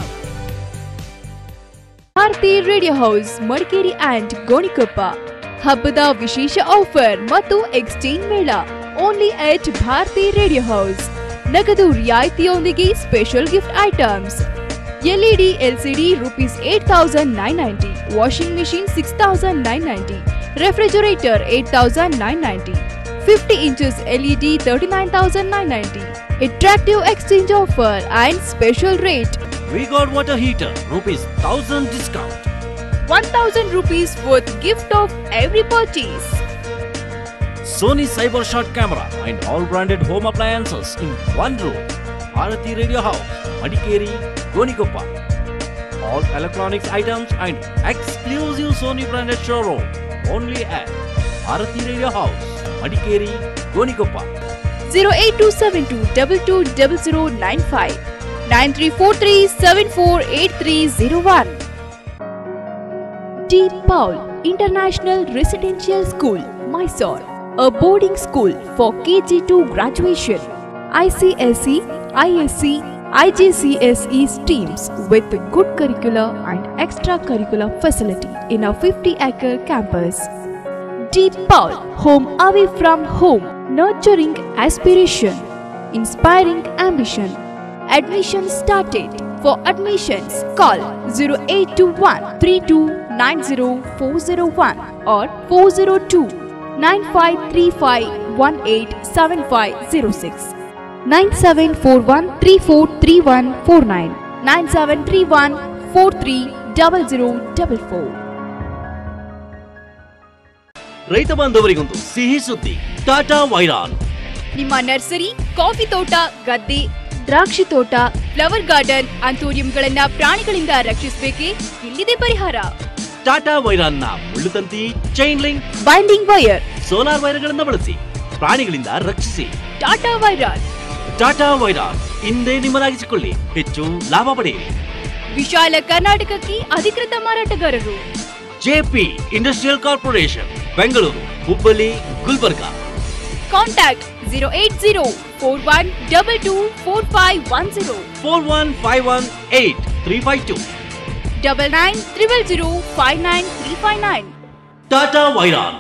Bharati radio house Madikeri and Gonikoppa ಹಬ್ಬದ ವಿಶೇಷ offer ಮತ್ತು exchange ಮೇಳ only at Bharati radio house ನಗದು ರಿಯಾಯಿತಿಯೊಂದಿಗೆ special gift items LED LCD rupees eight thousand nine ninety washing machine six thousand nine ninety refrigerator eight thousand nine ninety fifty inches LED thirty nine thousand nine ninety attractive exchange offer and special rate We got water heater, rupees 1000 discount. 1000 rupees worth gift of every purchase. Sony Cyber Shot camera and all branded home appliances in one room. Bharati Radio House, Madikeri, Gonikoppa. All electronics items and exclusive Sony branded showroom. Only at Bharati Radio House, Madikeri, Gonikoppa. 08272220095 9343748301 D. Paul International Residential School, Mysore, a boarding school for KG to graduation. ICSE, ISC, IGCSE streams with good curricular and extracurricular facility in a 50 acre campus. Deep Paul, home away from home, nurturing aspiration, inspiring ambition. Admission started. For admissions, call 0821 3290401 or 402 9535 187506. 9741 343149 9731 430044. ರೈತ ಬಾಂಧವರಿಗೊಂದು ಸಿಹಿ ಸುದ್ದಿ ಟಾಟಾ ವೈರಾನ್ ನಿಮ್ಮ nursery coffee ತೋಟ ಗದ್ದೆ ದ್ರಾಕ್ಷಿ ತೋಟ flower garden ಅಂತೋರಿಯಂಗಳನ್ನ ಪ್ರಾಣಿಗಳಿಂದ ರಕ್ಷಿಸಬೇಕೆ ಇಲ್ಲಿದೆ ಪರಿಹಾರ ಟಾಟಾ ವೈರಾನ್ ನ ಮುಳ್ಳುತಂತಿ chain link binding wire solar ವೈರ್ಗಳನ್ನು ಬಳಸಿ ಪ್ರಾಣಿಗಳಿಂದ ರಕ್ಷಿಸಿ ಟಾಟಾ ವೈರಾನ್ ಟಾಟಾ ವೈರಾನ್ ಹಿಂದೆ ನಿಮ್ಮದಾಗಿಸಿಕೊಳ್ಳಿ ಹೆಚ್ಚು ಲಾಭ ಪಡೆಯಿರಿ ವಿಶಾಲ ಕರ್ನಾಟಕಕ್ಕೆ ಅಧಿಕೃತ ಮಾರಾಟಗಾರರು JP industrial corporation Bengaluru Hubballi Gulbarga contact zero eight zero four one double two four five one zero four one five one eight three five two double nine triple zero five nine three five nine Tata Wiron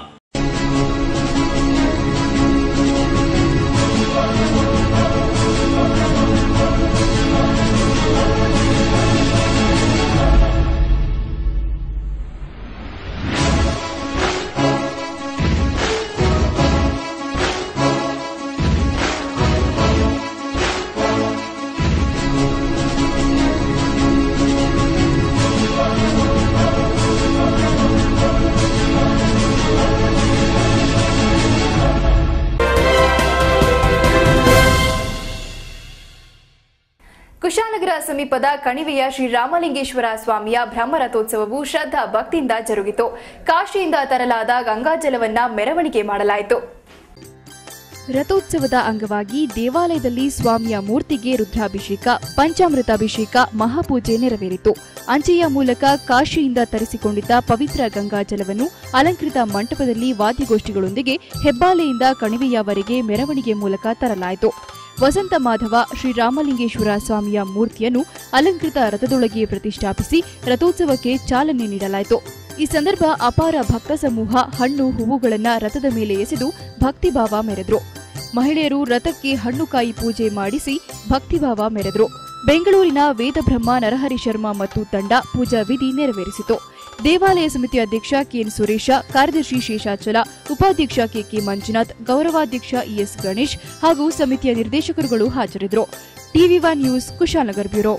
Kushalnagar ಸಮೀಪದ ಕಣಿವೆಯ ಶ್ರೀ ರಾಮಲಿಂಗೇಶ್ವರ ಸ್ವಾಮಿಯ ಬ್ರಹ್ಮರಥೋತ್ಸವವು ಶ್ರದ್ಧಾ ಭಕ್ತಿಯಿಂದ ಜರುಗಿತು ಕಾಶಿಯಿಂದ ತರಲಾದ ಗಂಗಾಜಲವನ್ನ ಮೆರವಣಿಗೆ ಮಾಡಲಾಯಿತು ರಥೋತ್ಸವದ ಅಂಗವಾಗಿ ದೇವಾಲಯದಲ್ಲಿ ಸ್ವಾಮಿಯ ಮೂರ್ತಿಗೆ ರುದ್ರಾಭಿಷೇಕ ಪಂಚಾಮೃತಾಭಿಷೇಕ ಮಹಾಪೂಜೆ ನೆರವೇರಿತು ಅಂಚೆಯ ಮೂಲಕ ಕಾಶಿಯಿಂದ ತರಿಸಿಕೊಂಡಿದ್ದ ಪವಿತ್ರ ಗಂಗಾ ಜಲವನ್ನು ಅಲಂಕೃತ ಮಂಟಪದಲ್ಲಿ ವಾದ್ಯಗೋಷ್ಠಿಗಳೊಂದಿಗೆ ಹೆಬ್ಬಾಲೆಯಿಂದ ಕಣಿವೆಯವರೆಗೆ ಮೆರವಣಿಗೆ ಮೂಲಕ ತರಲಾಯಿತು ವಸಂತ ಮಾಧವ ಶ್ರೀರಾಮಲಿಂಗೇಶ್ವರ ಸ್ವಾಮಿಯ ಮೂರ್ತಿಯನ್ನು ಅಲಂಕೃತ ರಥದೊಳಗೆ ಪ್ರತಿಷ್ಠಾಪಿಸಿ ರಥೋತ್ಸವಕ್ಕೆ ಚಾಲನೆ ನೀಡಲಾಯಿತು ಈ ಸಂದರ್ಭ ಅಪಾರ ಭಕ್ತ ಸಮೂಹ ಹಣ್ಣು ಹೂವುಗಳನ್ನ ರಥದ ಮೇಲೆ ಎಸೆದು ಭಕ್ತಿಭಾವ ಮೆರೆದ್ರು ಮಹಿಳೆಯರು ರಥಕ್ಕೆ ಹಣ್ಣುಕಾಯಿ ಪೂಜೆ ಮಾಡಿಸಿ ಭಕ್ತಿಭಾವ ಮೆರೆದ್ರು ಬೆಂಗಳೂರಿನ ವೇದಬ್ರಹ್ಮ ನರಹರಿ ಶರ್ಮಾ ಮತ್ತು ತಂಡ ಪೂಜಾ ವಿಧಿ ನೆರವೇರಿಸಿತು ದೇವಾಲಯ ಸಮಿತಿ ಅಧ್ಯಕ್ಷ ಕೆಎನ್ ಸುರೇಶ ಕಾರ್ಯದರ್ಶಿ ಶೇಷಾಚಲ ಉಪಾಧ್ಯಕ್ಷ ಕೆಕೆ ಮಂಜುನಾಥ್ ಗೌರವಾಧ್ಯಕ್ಷ ಇಎಸ್ ಗಣೇಶ್ ಹಾಗೂ ಸಮಿತಿಯ ನಿರ್ದೇಶಕರುಗಳು ಹಾಜರಿದ್ದರು TV one news Kushalnagar bureau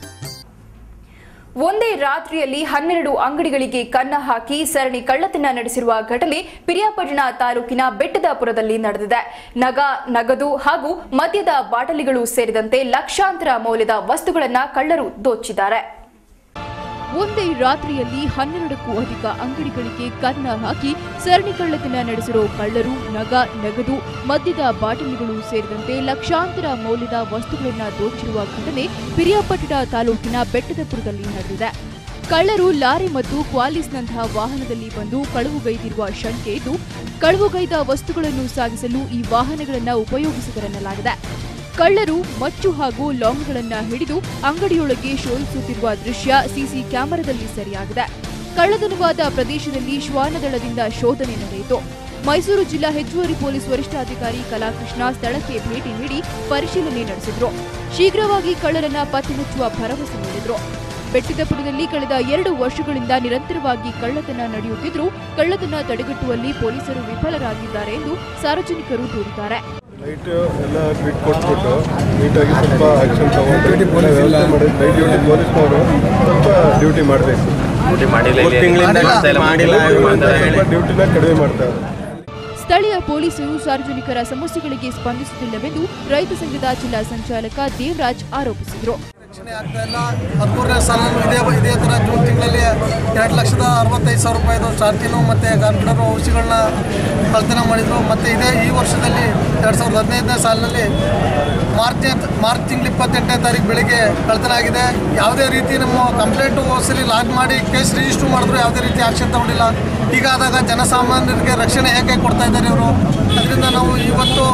ಒಂದೇ ರಾತ್ರಿಯಲ್ಲಿ ಹನ್ನೆರಡು ಅಂಗಡಿಗಳಿಗೆ ಕನ್ನ ಹಾಕಿ ಸರಣಿ ಕಳ್ಳತನ ನಡೆಸಿರುವ ಘಟನೆ ಪಿರಿಯಾಪಟ್ಟಣ ತಾಲೂಕಿನ ಬೆಟ್ಟದಾಪುರದಲ್ಲಿ ನಡೆದಿದೆ ನಗ ನಗದು ಹಾಗೂ ಮದ್ಯದ ಬಾಟಲಿಗಳು ಸೇರಿದಂತೆ ಲಕ್ಷಾಂತರ ಮೌಲ್ಯದ ವಸ್ತುಗಳನ್ನ ಕಳ್ಳರು ದೋಚಿದ್ದಾರೆ ಒಂದೇ ರಾತ್ರಿಯಲ್ಲಿ ಹನ್ನೆರಡಕ್ಕೂ ಅಧಿಕ ಅಂಗಡಿಗಳಿಗೆ ಕನ್ನ ಹಾಕಿ ಸರಣಿ ಕಳ್ಳತನ ನಡೆಸಿರೋ ಕಳ್ಳರು ನಗ ನಗದು ಮದ್ಯದ ಬಾಟಲಿಗಳು ಸೇರಿದಂತೆ ಲಕ್ಷಾಂತರ ಮೌಲ್ಯದ ವಸ್ತುಗಳನ್ನ ದೋಚಿರುವ ಘಟನೆ ಪಿರಿಯಾಪಟ್ಟಣ ತಾಲೂಕಿನ ಬೆಟ್ಟದಪುರದಲ್ಲಿ ನಡೆದಿದೆ ಕಳ್ಳರು ಲಾರಿ ಮತ್ತು ಕ್ವಾಲಿಸ್ನಂತಹ ವಾಹನದಲ್ಲಿ ಬಂದು ಕಳುವುಗೈದಿರುವ ಶಂಕೆ ಇದ್ದು ಕಳುವುಗೈದ ವಸ್ತುಗಳನ್ನು ಸಾಗಿಸಲು ಈ ವಾಹನಗಳನ್ನು ಉಪಯೋಗಿಸಿದರೆನ್ನಲಾಗಿದೆ ಕಳ್ಳರು ಮಚ್ಚು ಹಾಗೂ ಲಾಂಗ್ಗಳನ್ನ ಹಿಡಿದು ಅಂಗಡಿಯೊಳಗೆ ಶೋಧಿಸುತ್ತಿರುವ ದೃಶ್ಯ ಸಿಸಿ ಕ್ಯಾಮೆರಾದಲ್ಲಿ ಸೆರೆಯಾಗಿದೆ ಕಳ್ಳತನವಾದ ಪ್ರದೇಶದಲ್ಲಿ ಶ್ವಾನದಳದಿಂದ ಶೋಧನೆ ನಡೆಯಿತು ಮೈಸೂರು ಜಿಲ್ಲಾ ಹೆಚ್ಚುವರಿ ಪೊಲೀಸ್ ವರಿಷ್ಠಾಧಿಕಾರಿ ಕಲಾಕೃಷ್ಣ ಸ್ಥಳಕ್ಕೆ ಭೇಟಿ ನೀಡಿ ಪರಿಶೀಲನೆ ನಡೆಸಿದ್ರು ಶೀಘ್ರವಾಗಿ ಕಳ್ಳರನ್ನ ಪತ್ತೆ ಹಚ್ಚುವ ಭರವಸೆ ನೀಡಿದ್ರು ಬೆಟ್ಟದಪುರದಲ್ಲಿ ಕಳೆದ ಎರಡು ವರ್ಷಗಳಿಂದ ನಿರಂತರವಾಗಿ ಕಳ್ಳತನ ನಡೆಯುತ್ತಿದ್ರೂ ಕಳ್ಳತನ ತಡೆಗಟ್ಟುವಲ್ಲಿ ಪೊಲೀಸರು ವಿಫಲರಾಗಿದ್ದಾರೆ ಎಂದು ಸಾರ್ವಜನಿಕರು ದೂರಿದ್ದಾರೆ ನೈಟ್ ಎಲ್ಲ ಬಿಟ್ಟು ಕೊಟ್ಬಿಟ್ಟು ನೀಟಾಗಿ ಸ್ವಲ್ಪ ಆಕ್ಷನ್ ತಗೊಂಡು ಎಲ್ಲ ವ್ಯವಸ್ಥೆ ಮಾಡಿ ನೈಟ್ ಡ್ಯೂಟಿ ಪೊಲೀಸ್ನವರು ಸ್ವಲ್ಪ ಡ್ಯೂಟಿ ಮಾಡಬೇಕು ಮೂರು ತಿಂಗಳಿಂದ ಮಾಡಿಲ್ಲ ಸ್ವಲ್ಪ ಡ್ಯೂಟಿನ ಕಡಿಮೆ ಮಾಡ್ತಾರೆ ಸ್ಥಳೀಯ ಪೊಲೀಸರು ಸಾರ್ವಜನಿಕರ ಸಮಸ್ಯೆಗಳಿಗೆ ಸ್ಪಂದಿಸುತ್ತಿಲ್ಲವೆಂದು ರೈತ ಸಂಘದ ಜಿಲ್ಲಾ ಸಂಚಾಲಕ ದೇವರಾಜ್ ಆರೋಪಿಸಿದರು ಹದಿಮೂರನೇ ಸಾಲಲ್ಲೂ ಇದೇ ಇದೇ ಥರ ಜೂನ್ ತಿಂಗಳಲ್ಲಿ ಎರಡು ಲಕ್ಷದ ಅರವತ್ತೈದು ಸಾವಿರ ರೂಪಾಯಿದು ಶಾರ್ಟಿನು ಮತ್ತು ಕಾನ್ಫಿಡರು ಔಷಧಿಗಳನ್ನ ಕಳ್ತನ ಮಾಡಿದರು ಮತ್ತು ಇದೇ ಈ ವರ್ಷದಲ್ಲಿ ಎರಡು ಸಾವಿರದ ಹದಿನೈದನೇ ಸಾಲಿನಲ್ಲಿ ಮಾರ್ಚ್ ಮಾರ್ಚ್ ತಿಂಗಳು ಇಪ್ಪತ್ತೆಂಟನೇ ತಾರೀಕು ಬೆಳಿಗ್ಗೆ ಕಳ್ತನ ಆಗಿದೆ ಯಾವುದೇ ರೀತಿ ನಮ್ಮ ಕಂಪ್ಲೇಂಟು ಹೋಸಲಿ ಲಾಂಚ್ ಮಾಡಿ ಕೇಸ್ ರಿಜಿಸ್ಟರ್ ಮಾಡಿದ್ರು ಯಾವುದೇ ರೀತಿ ಆಕ್ಷನ್ ತಗೊಂಡಿಲ್ಲ ಹೀಗಾದಾಗ ಜನಸಾಮಾನ್ಯರಿಗೆ ರಕ್ಷಣೆ ಹೇಗೆ ಕೊಡ್ತಾ ಇದ್ದಾರೆ ಇವರು ಅದರಿಂದ ನಾವು ಇವತ್ತು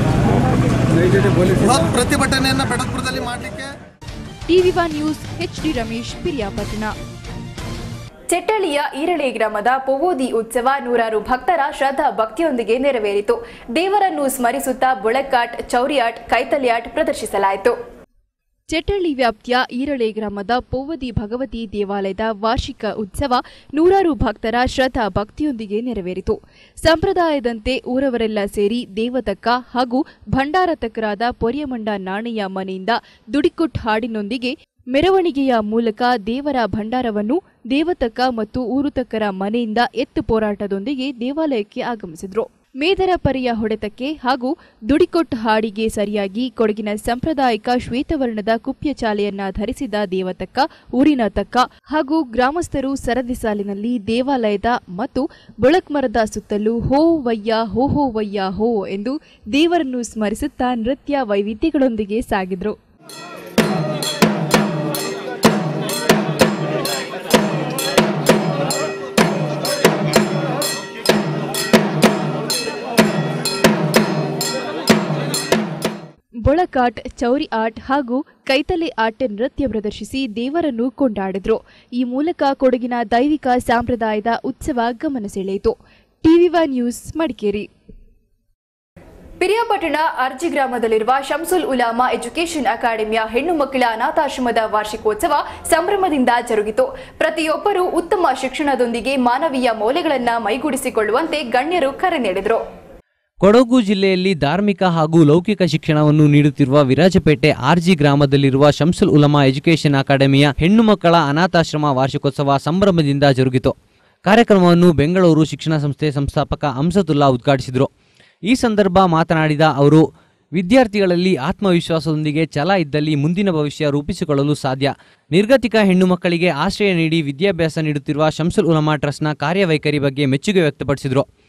ಬೃಹತ್ ಪ್ರತಿಭಟನೆಯನ್ನು ಬೆಡಗ್ಪುರದಲ್ಲಿ ಮಾಡಲಿಕ್ಕೆ TV one news HD Ramesh Piriyapatna ಚೆಟ್ಟಳ್ಳಿಯ ಈರಳೆ ಗ್ರಾಮದ ಪೊವೋದಿ ಉತ್ಸವ ನೂರಾರು ಭಕ್ತರ ಶ್ರದ್ಧಾ ಭಕ್ತಿಯೊಂದಿಗೆ ನೆರವೇರಿತು ದೇವರನ್ನು ಸ್ಮರಿಸುತ್ತಾ ಬುಳಕಾಟ್ ಚೌರಿಯಾಟ್ ಕೈತಲ್ಯಾಟ್ ಪ್ರದರ್ಶಿಸಲಾಯಿತು ಚೆಟ್ಟಳ್ಳಿ ವ್ಯಾಪ್ತಿಯ ಈರಳೆ ಗ್ರಾಮದ ಪೋವದಿ ಭಗವತಿ ದೇವಾಲಯದ ವಾರ್ಷಿಕ ಉತ್ಸವ ನೂರಾರು ಭಕ್ತರ ಶ್ರದ್ಧಾ ಭಕ್ತಿಯೊಂದಿಗೆ ನೆರವೇರಿತು ಸಂಪ್ರದಾಯದಂತೆ ಊರವರೆಲ್ಲ ಸೇರಿ ದೇವತಕ್ಕ ಹಾಗೂ ಭಂಡಾರತಕ್ಕರಾದ ಪೊರಿಯಮಂಡ ನಾಣೆಯ ಮನೆಯಿಂದ ದುಡಿಕುಟ್ ಹಾಡಿನೊಂದಿಗೆ ಮೆರವಣಿಗೆಯ ಮೂಲಕ ದೇವರ ಭಂಡಾರವನ್ನು ದೇವತಕ್ಕ ಮತ್ತು ಊರುತಕ್ಕರ ಮನೆಯಿಂದ ಎತ್ತು ಹೋರಾಟದೊಂದಿಗೆ ದೇವಾಲಯಕ್ಕೆ ಆಗಮಿಸಿದ್ರು ಮೇದರ ಪರಿಯ ಹೊಡೆತಕ್ಕೆ ಹಾಗೂ ದುಡಿಕೊಟ್ಟು ಹಾಡಿಗೆ ಸರಿಯಾಗಿ ಕೊಡಗಿನ ಸಾಂಪ್ರದಾಯಿಕ ಶ್ವೇತವರ್ಣದ ಕುಪ್ಯ ಚಾಲೆಯನ್ನ ಧರಿಸಿದ ದೇವತಕ್ಕ ಊರಿನ ತಕ್ಕ ಹಾಗೂ ಗ್ರಾಮಸ್ಥರು ಸರದಿ ಸಾಲಿನಲ್ಲಿ ದೇವಾಲಯದ ಮತ್ತು ಬೊಳಕ್ಮರದ ಸುತ್ತಲೂ ಹೋ ವಯ್ಯ ಹೋ ಹೋ ವಯ್ಯ ಹೋ ಎಂದು ದೇವರನ್ನು ಸ್ಮರಿಸುತ್ತಾ ನೃತ್ಯ ವೈವಿಧ್ಯಗಳೊಂದಿಗೆ ಸಾಗಿದ್ರು ಬೊಳಕಾಟ್ ಚೌರಿ ಆಟ್ ಹಾಗೂ ಕೈತಲೆ ಆಟ ನೃತ್ಯ ಪ್ರದರ್ಶಿಸಿ ದೇವರನ್ನು ಕೊಂಡಾಡಿದ್ರು ಈ ಮೂಲಕ ಕೊಡಗಿನ ದೈವಿಕ ಸಂಪ್ರದಾಯದ ಉತ್ಸವ ಗಮನ ಸೆಳೆಯಿತು ಟಿವಿ ನ್ಯೂಸ್ ಮಡಿಕೇರಿ ಪಿರಿಯಾಪಟ್ಟಣ ಅರ್ಜಿ ಗ್ರಾಮದಲ್ಲಿರುವ ಶಂಸುಲ್ ಉಲಾಮಾ ಎಜುಕೇಷನ್ ಅಕಾಡೆಮಿಯ ಹೆಣ್ಣು ಮಕ್ಕಳ ಅನಾಥಾಶ್ರಮದ ವಾರ್ಷಿಕೋತ್ಸವ ಸಂಭ್ರಮದಿಂದ ಜರುಗಿತು ಪ್ರತಿಯೊಬ್ಬರೂ ಉತ್ತಮ ಶಿಕ್ಷಣದೊಂದಿಗೆ ಮಾನವೀಯ ಮೌಲ್ಯಗಳನ್ನು ಮೈಗೂಡಿಸಿಕೊಳ್ಳುವಂತೆ ಗಣ್ಯರು ಕರೆ ನೀಡಿದರು ಕೊಡಗು ಜಿಲ್ಲೆಯಲ್ಲಿ ಧಾರ್ಮಿಕ ಹಾಗೂ ಲೌಕಿಕ ಶಿಕ್ಷಣವನ್ನು ನೀಡುತ್ತಿರುವ ವಿರಾಜಪೇಟೆ ಆರ್ಜಿ ಗ್ರಾಮದಲ್ಲಿರುವ ಶಂಸುಲ್ ಉಲಮಾ ಎಜುಕೇಷನ್ ಅಕಾಡೆಮಿಯ ಹೆಣ್ಣು ಮಕ್ಕಳ ಅನಾಥಾಶ್ರಮ ವಾರ್ಷಿಕೋತ್ಸವ ಸಂಭ್ರಮದಿಂದ ಜರುಗಿತು ಕಾರ್ಯಕ್ರಮವನ್ನು ಬೆಂಗಳೂರು ಶಿಕ್ಷಣ ಸಂಸ್ಥೆ ಸಂಸ್ಥಾಪಕ ಹಂಸತುಲ್ಲಾ ಉದ್ಘಾಟಿಸಿದರು ಈ ಸಂದರ್ಭ ಮಾತನಾಡಿದ ಅವರು ವಿದ್ಯಾರ್ಥಿಗಳಲ್ಲಿ ಆತ್ಮವಿಶ್ವಾಸದೊಂದಿಗೆ ಛಲ ಇದ್ದಲ್ಲಿ ಮುಂದಿನ ಭವಿಷ್ಯ ರೂಪಿಸಿಕೊಳ್ಳಲು ಸಾಧ್ಯ ನಿರ್ಗತಿಕ ಹೆಣ್ಣು ಮಕ್ಕಳಿಗೆ ಆಶ್ರಯ ನೀಡಿ ವಿದ್ಯಾಭ್ಯಾಸ ನೀಡುತ್ತಿರುವ ಶಂಸುಲ್ ಉಲಮಾ ಟ್ರಸ್ಟ್ನ ಕಾರ್ಯವೈಖರಿ ಬಗ್ಗೆ ಮೆಚ್ಚುಗೆ ವ್ಯಕ್ತಪಡಿಸಿದರು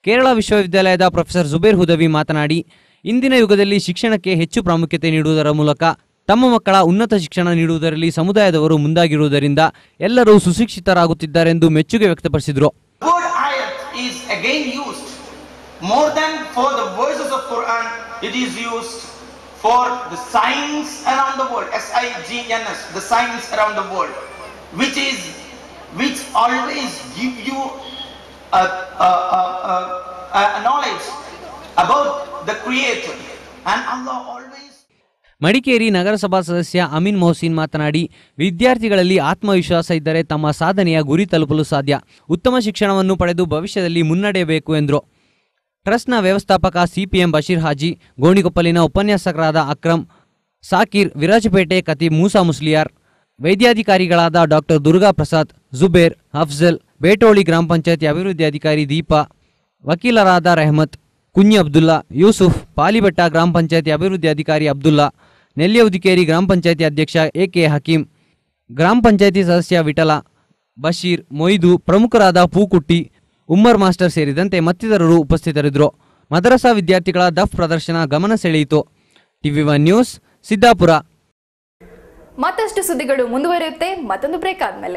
ಕೇರಳ ವಿಶ್ವವಿದ್ಯಾಲಯದ ಪ್ರೊಫೆಸರ್ ಜುಬೇರ್ ಹುದವಿ ಮಾತನಾಡಿ ಇಂದಿನ ಯುಗದಲ್ಲಿ ಶಿಕ್ಷಣಕ್ಕೆ ಹೆಚ್ಚು ಪ್ರಾಮುಖ್ಯತೆ ನೀಡುವುದರ ಮೂಲಕ ತಮ್ಮ ಮಕ್ಕಳ ಉನ್ನತ ಶಿಕ್ಷಣ ನೀಡುವುದರಲ್ಲಿ ಸಮುದಾಯದವರು ಮುಂದಾಗಿರುವುದರಿಂದ ಎಲ್ಲರೂ ಸುಶಿಕ್ಷಿತರಾಗುತ್ತಿದ್ದಾರೆಂದು ಮೆಚ್ಚುಗೆ ವ್ಯಕ್ತಪಡಿಸಿದರು word ayat is again used more than for the verses of Quran it is used for the signs around the world S-I-G-N-S the signs around the world which is which always give you a, a, a, a, a knowledge about the creator and Allah always Madikeri ನಗರಸಭಾ ಸದಸ್ಯ ಅಮೀನ್ ಮೊಹಸಿನ್ ಮಾತನಾಡಿ ವಿದ್ಯಾರ್ಥಿಗಳಲ್ಲಿ ಆತ್ಮವಿಶ್ವಾಸ ಇದ್ದರೆ ತಮ್ಮ ಸಾಧನೆಯ ಗುರಿ ತಲುಪಲು ಸಾಧ್ಯ ಉತ್ತಮ ಶಿಕ್ಷಣವನ್ನು ಪಡೆದು ಭವಿಷ್ಯದಲ್ಲಿ ಮುನ್ನಡೆಯಬೇಕು ಎಂದರು ಟ್ರಸ್ಟ್ನ ವ್ಯವಸ್ಥಾಪಕ ಸಿಪಿಎಂ ಬಶೀರ್ ಹಾಜಿ ಗೋಣಿಕೊಪ್ಪಲಿನ ಉಪನ್ಯಾಸಕರಾದ ಅಕ್ರಮ್ ಸಾಕಿರ್ ವಿರಾಜಪೇಟೆ ಕತೀಬ್ ಮೂಸಾ ಮುಸ್ಲಿಯಾರ್ ವೈದ್ಯಾಧಿಕಾರಿಗಳಾದ ಡಾಕ್ಟರ್ ದುರ್ಗಾ ಪ್ರಸಾದ್ ಜುಬೇರ್ ಅಫ್ಜಲ್ ಬೇಟೋಳಿ ಗ್ರಾಮ ಪಂಚಾಯತಿ ಅಭಿವೃದ್ಧಿ ಅಧಿಕಾರಿ ದೀಪಾ ವಕೀಲರಾದ ರೆಹಮತ್ ಕುഞ്ഞി ಅಬ್ದುಲ್ಲಾ ಯೂಸುಫ್ ಪಾಲಿಬೆಟ್ಟ ಗ್ರಾಮ ಪಂಚಾಯತಿ ಅಭಿವೃದ್ಧಿ ಅಧಿಕಾರಿ ಅಬ್ದುಲ್ಲಾ ನೆಲ್ಯೌದಿಕೇರಿ ಗ್ರಾಮ ಪಂಚಾಯತಿ ಅಧ್ಯಕ್ಷ ಎ ಕೆ ಹಕೀಂ ಗ್ರಾಮ ಪಂಚಾಯತಿ ಸದಸ್ಯ ವಿಠಲ ಬಶೀರ್ ಮೊಯ್ದು ಪ್ರಮುಖರಾದ ಪೂಕುಟ್ಟಿ ಉಮ್ಮರ್ ಮಾಸ್ಟರ್ ಸೇರಿದಂತೆ ಮತ್ತಿತರರು ಉಪಸ್ಥಿತರಿದ್ದರು ಮದರಸಾ ವಿದ್ಯಾರ್ಥಿಗಳ ದಫ್ ಪ್ರದರ್ಶನ ಗಮನ ಸೆಳೆಯಿತು ಟಿವಿ ಒನ್ ನ್ಯೂಸ್ ಸಿದ್ದಾಪುರ ಮತ್ತಷ್ಟು ಸುದ್ದಿಗಳು ಮುಂದುವರಿಯುತ್ತೆ ಮತ್ತೊಂದು ಬ್ರೇಕ್ ಆದ್ಮೇಲೆ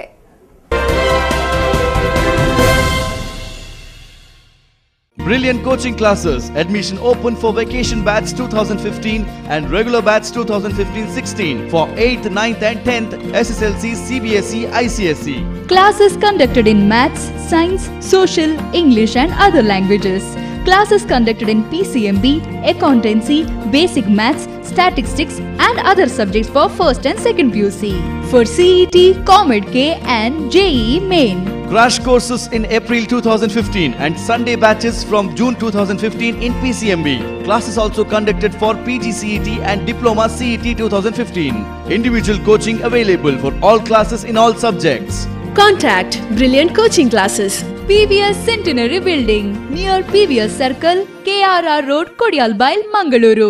Brilliant coaching classes. Admission open for vacation batch 2015 and regular batch 2015-16 for 8th, 9th and 10th SSLC, CBSE, ICSE. Classes conducted in maths, science, social, English and other languages. Classes conducted in PCMB, accountancy, basic maths, statistics and other subjects for first and second PUC. For CET, COMED K and JEE Main. Crash courses in April 2015 and Sunday batches from June 2015 in PCMB. Classes also conducted for PGCET and Diploma CET 2015. Individual coaching available for all classes in all subjects. Contact Brilliant Coaching Classes. PVS Centenary Building near PVS Circle, KRR Road, Kodialbail, Mangaluru.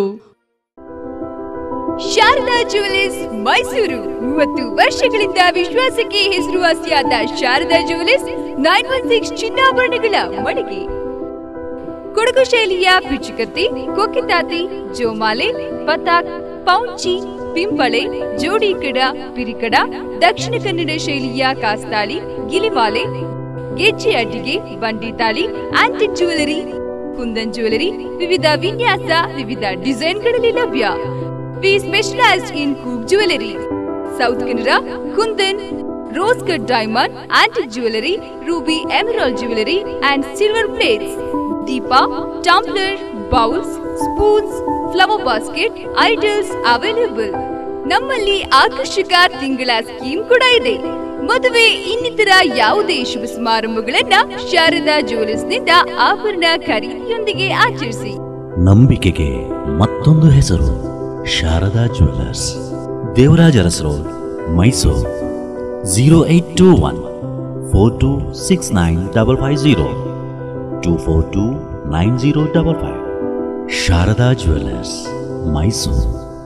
Sharada jewellers Mysuru ಮೂವತ್ತು ವರ್ಷಗಳಿಂದ ವಿಶ್ವಾಸಕ್ಕೆ ಹೆಸರುವಾಸಿಯಾದ Sharada jewellers nine one six ಚಿನ್ನಾಭರಣಗಳ ಮಳಿಗೆ ಕೊಡಗು ಶೈಲಿಯ ಪಿಚುಕತ್ತಿ ಕೊಕ್ಕಿತಾತಿ ಜೋಮಾಲೆ ಪತಾಕ್ ಪೌಂಚಿ ಪಿಂಪಳೆ ಜೋಡಿಕಡ ಪಿರಿಕಡ ದಕ್ಷಿಣ ಕನ್ನಡ ಶೈಲಿಯ ಕಾಸ್ತಾಳಿ ಗಿಲಿಮಾಲೆ ಗೆಜ್ಜೆ ಅಡ್ಡಿಗೆ ಬಂಡಿ ತಾಳಿ ಆಂಟಿಕ್ ಜುವೆಲರಿ ಕುಂದನ್ ಜುವೆಲರಿ ವಿವಿಧ ವಿನ್ಯಾಸ ವಿವಿಧ ಡಿಸೈನ್ಗಳಲ್ಲಿ ಲಭ್ಯ We specialized in Coop Jewelry, South Canara, Kundan, Rose Cut Diamond, Antique Jewelry, Ruby Emerald Jewelry and Silver Plates, Deepa, Tumbler, Bowls, Spoons, Flower Basket, Idols available. ನಮ್ಮಲ್ಲಿ ಆಕರ್ಷಕ ತಿಂಗಳ ಸ್ಕೀಮ್ ಕೂಡ ಇದೆ ಮದುವೆ ಇನ್ನಿತರ ಯಾವುದೇ ಶುಭ ಸಮಾರಂಭಗಳನ್ನ ಶಾರದಾ ನಿಂದ ಆಭರಣ ಖರೀದಿಯೊಂದಿಗೆ ಆಚರಿಸಿ ನಂಬಿಕೆಗೆ ಮತ್ತೊಂದು ಹೆಸರು Sharada jewellers Devaraja Urs road Mysuru zero eight two one four two six nine double five zero two four two nine zero double five Sharada jewellers Mysuru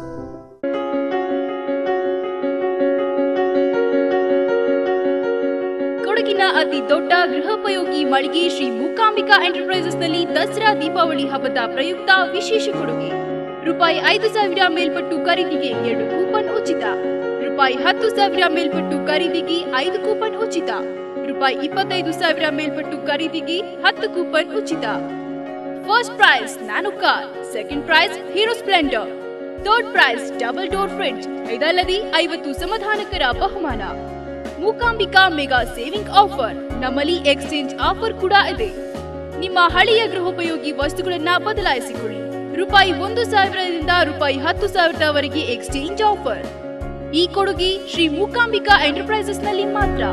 ಕೊಡಗಿನ ಅತಿ ದೊಡ್ಡ ಗೃಹೋಪಯೋಗಿ ಮಳಿಗೆ ಶ್ರೀ ಮೂಕಾಂಬಿಕಾ ಎಂಟರ್ಪ್ರೈಸಸ್ ನಲ್ಲಿ ದಸರಾ ದೀಪಾವಳಿ ಹಬ್ಬದ ಪ್ರಯುಕ್ತ ವಿಶೇಷ ಕೊಡುಗೆ ರೂಪಾಯಿ ಐದು ಸಾವಿರ ಮೇಲ್ಪಟ್ಟು ಖರೀದಿಗೆ ಎರಡು ಕೂಪನ್ ಉಚಿತ ರೂಪಾಯಿ ಹತ್ತು ಸಾವಿರ ಮೇಲ್ಪಟ್ಟು ಖರೀದಿಗೆ ಐದು ಕೂಪನ್ ಉಚಿತ ರೂಪಾಯಿ ಇಪ್ಪತ್ತೈದು ಸಾವಿರ ಮೇಲ್ಪಟ್ಟು ಖರೀದಿಗೆ ಹತ್ತು ಕೂಪನ್ ಉಚಿತ first prize Nano car second prize Hero Splendor third prize double door fridge ಇದಲ್ಲದೆ ಐವತ್ತು ಸಮಾಧಾನಕರ ಬಹುಮಾನ ಮೂಕಾಂಬಿಕಾ ಮೆಗಾ ಸೇವಿಂಗ್ ಆಫರ್ ನಮ್ಮಲ್ಲಿ ಎಕ್ಸ್ಚೇಂಜ್ ಆಫರ್ ಕೂಡ ಇದೆ ನಿಮ್ಮ ಹಳೆಯ ಗೃಹೋಪಯೋಗಿ ವಸ್ತುಗಳನ್ನ ಬದಲಾಯಿಸಿಕೊಳ್ಳಿ ರೂಪಾಯಿ ಒಂದು ಸಾವಿರದಿಂದ ರೂಪಾಯಿ ಹತ್ತು ಸಾವಿರದವರೆಗೆ ಎಕ್ಸ್ಚೇಂಜ್ ಆಫರ್ ಈ ಕೊಡುಗೆ ಶ್ರೀ ಮೂಕಾಂಬಿಕಾ ಎಂಟರ್ಪ್ರೈಸಸ್ ನಲ್ಲಿ ಮಾತ್ರ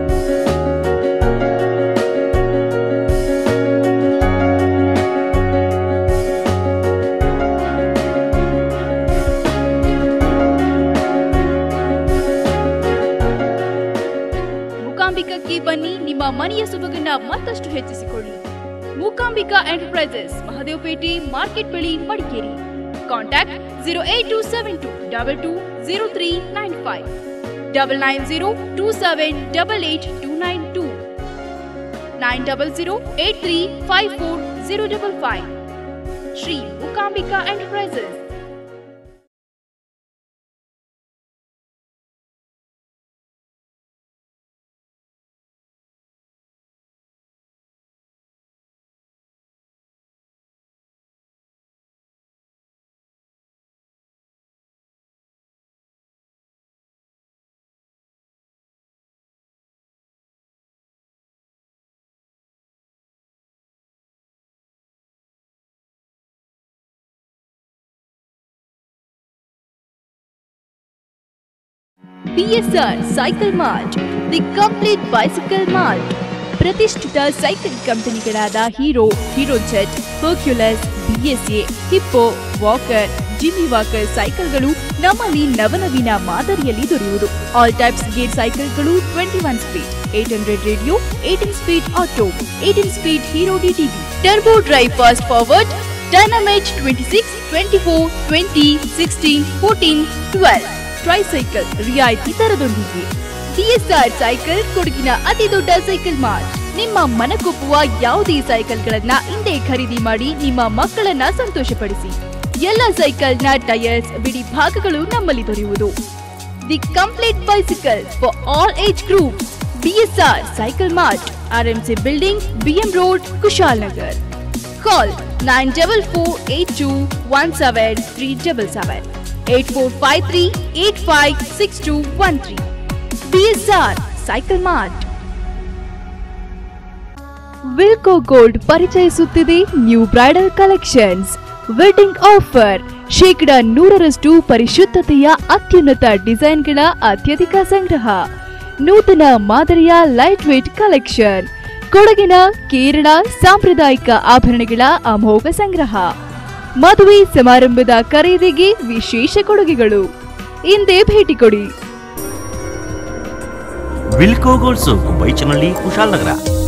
ಮೂಕಾಂಬಿಕಕ್ಕೆ ಬನ್ನಿ ನಿಮ್ಮ ಮನೆಯ ಸೊಬಗನ್ನ ಮತ್ತಷ್ಟು ಹೆಚ್ಚಿಸಿಕೊಳ್ಳಿ ಮೂಕಾಂಬಿಕಾ ಎಂಟರ್ಪ್ರೈಸಸ್ ಮಹದೇವಪೇಟೆ ಮಾರ್ಕೆಟ್ ಬಳಿ Madikeri contact zero eight two seven two double two zero three nine five double nine zero two seven double eight two nine two nine double zero eight three five four zero double five Shri Mookambika enterprises BSR cycle mart the complete bicycle mart ಪ್ರತಿಷ್ಠಿತ cycle ಕಂಪನಿಗಳಾದ Hero Hero Jet Hercules BSA Hippo walker Jimmy walker ಸೈಕಲ್ಗಳು ನಮ್ಮಲ್ಲಿ ನವನವೀನ ಮಾದರಿಯಲ್ಲಿ ದೊರೆಯುವುದು all types gear ಸೈಕಲ್ಗಳು twenty one speed eight hundred radio eighteen speed auto eighteen speed Hero DTV turbo drive fast forward dynamage twenty six twenty four twenty sixteen fourteen twelve tricycle ರಿಯಾಯಿತಿ ದರದೊಂದಿಗೆ DSR cycle ಕೊಡಗಿನ ಅತಿ ದೊಡ್ಡ cycle mart ನಿಮ್ಮ ಮನಕೊಪ್ಪುವ ಯಾವುದೇ ಸೈಕಲ್ಗಳನ್ನ ಹಿಂದೆ ಖರೀದಿ ಮಾಡಿ ನಿಮ್ಮ ಮಕ್ಕಳನ್ನ ಸಂತೋಷಪಡಿಸಿ ಎಲ್ಲ ಸೈಕಲ್ನ ಟೈರ್ಸ್ ಬಿಡಿ ಭಾಗಗಳು ನಮ್ಮಲ್ಲಿ ದೊರೆಯುವುದು the complete bicycle for all age group BSR cycle mart RMC building BM road Kushal Call 9482173777 8453856213 BSR Cycle Mart Wilco gold ಪರಿಚಯಿಸುತ್ತಿದೆ new bridal collections wedding offer ಶೇಕಡ ನೂರರಷ್ಟು ಪರಿಶುದ್ಧತೆಯ ಅತ್ಯುನ್ನತ ಡಿಸೈನ್ಗಳ ಅತ್ಯಧಿಕ ಸಂಗ್ರಹ ನೂತನ ಮಾದರಿಯ ಲೈಟ್ ವೇಟ್ ಕಲೆಕ್ಷನ್ ಕೊಡಗಿನ ಕೇರಳ ಸಾಂಪ್ರದಾಯಿಕ ಆಭರಣಗಳ ಅಮೋಘ ಸಂಗ್ರಹ ಮದುವೆ ಸಮಾರಂಭದ ಖರೀದಿಗೆ ವಿಶೇಷ ಕೊಡುಗೆಗಳು ಹಿಂದೆ ಭೇಟಿ ಕೊಡಿ Wilco gold shop Baichanahalli Kushalnagar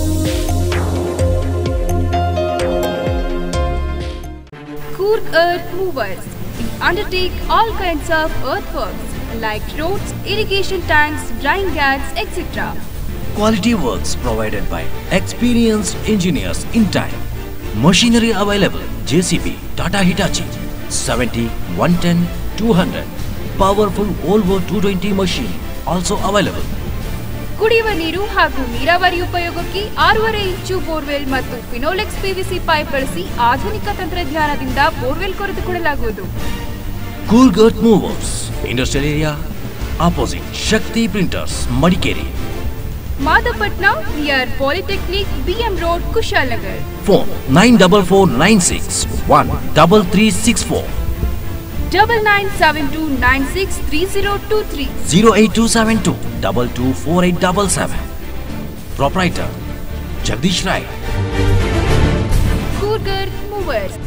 Coorg Earth Movers. We undertake all kinds of earthworks like roads, irrigation tanks, drying gags, etc. Quality works provided by experienced engineers in time. Machinery available JCB, Tata Hitachi, 70, 110, 200. Powerful Volvo 220 machine also available. ಕುಡಿಯುವ ನೀರು ಹಾಗೂ ನೀರಾವರಿ ಉಪಯೋಗಕ್ಕೆ ಆರೂವರೆ ಇಂಚು borewell ಮತ್ತು Finolex PVC pipe ಬಳಸಿ ಆಧುನಿಕ ತಂತ್ರಜ್ಞಾನದಿಂದ ಬೋರ್ವೆಲ್ ಕೊರೆದುಕೊಳ್ಳಲಾಗುವುದು Coorg Earth Movers, Industrial Area, opposite Shakti Printers, Madikeri. Madapatna near polytechnic BM road Kushalnagar Phone 94496 double nine seven two nine six three zero two three 08272 224877. Proprietor Jagdish Rai. ಕೂರ್ಗರ್ movers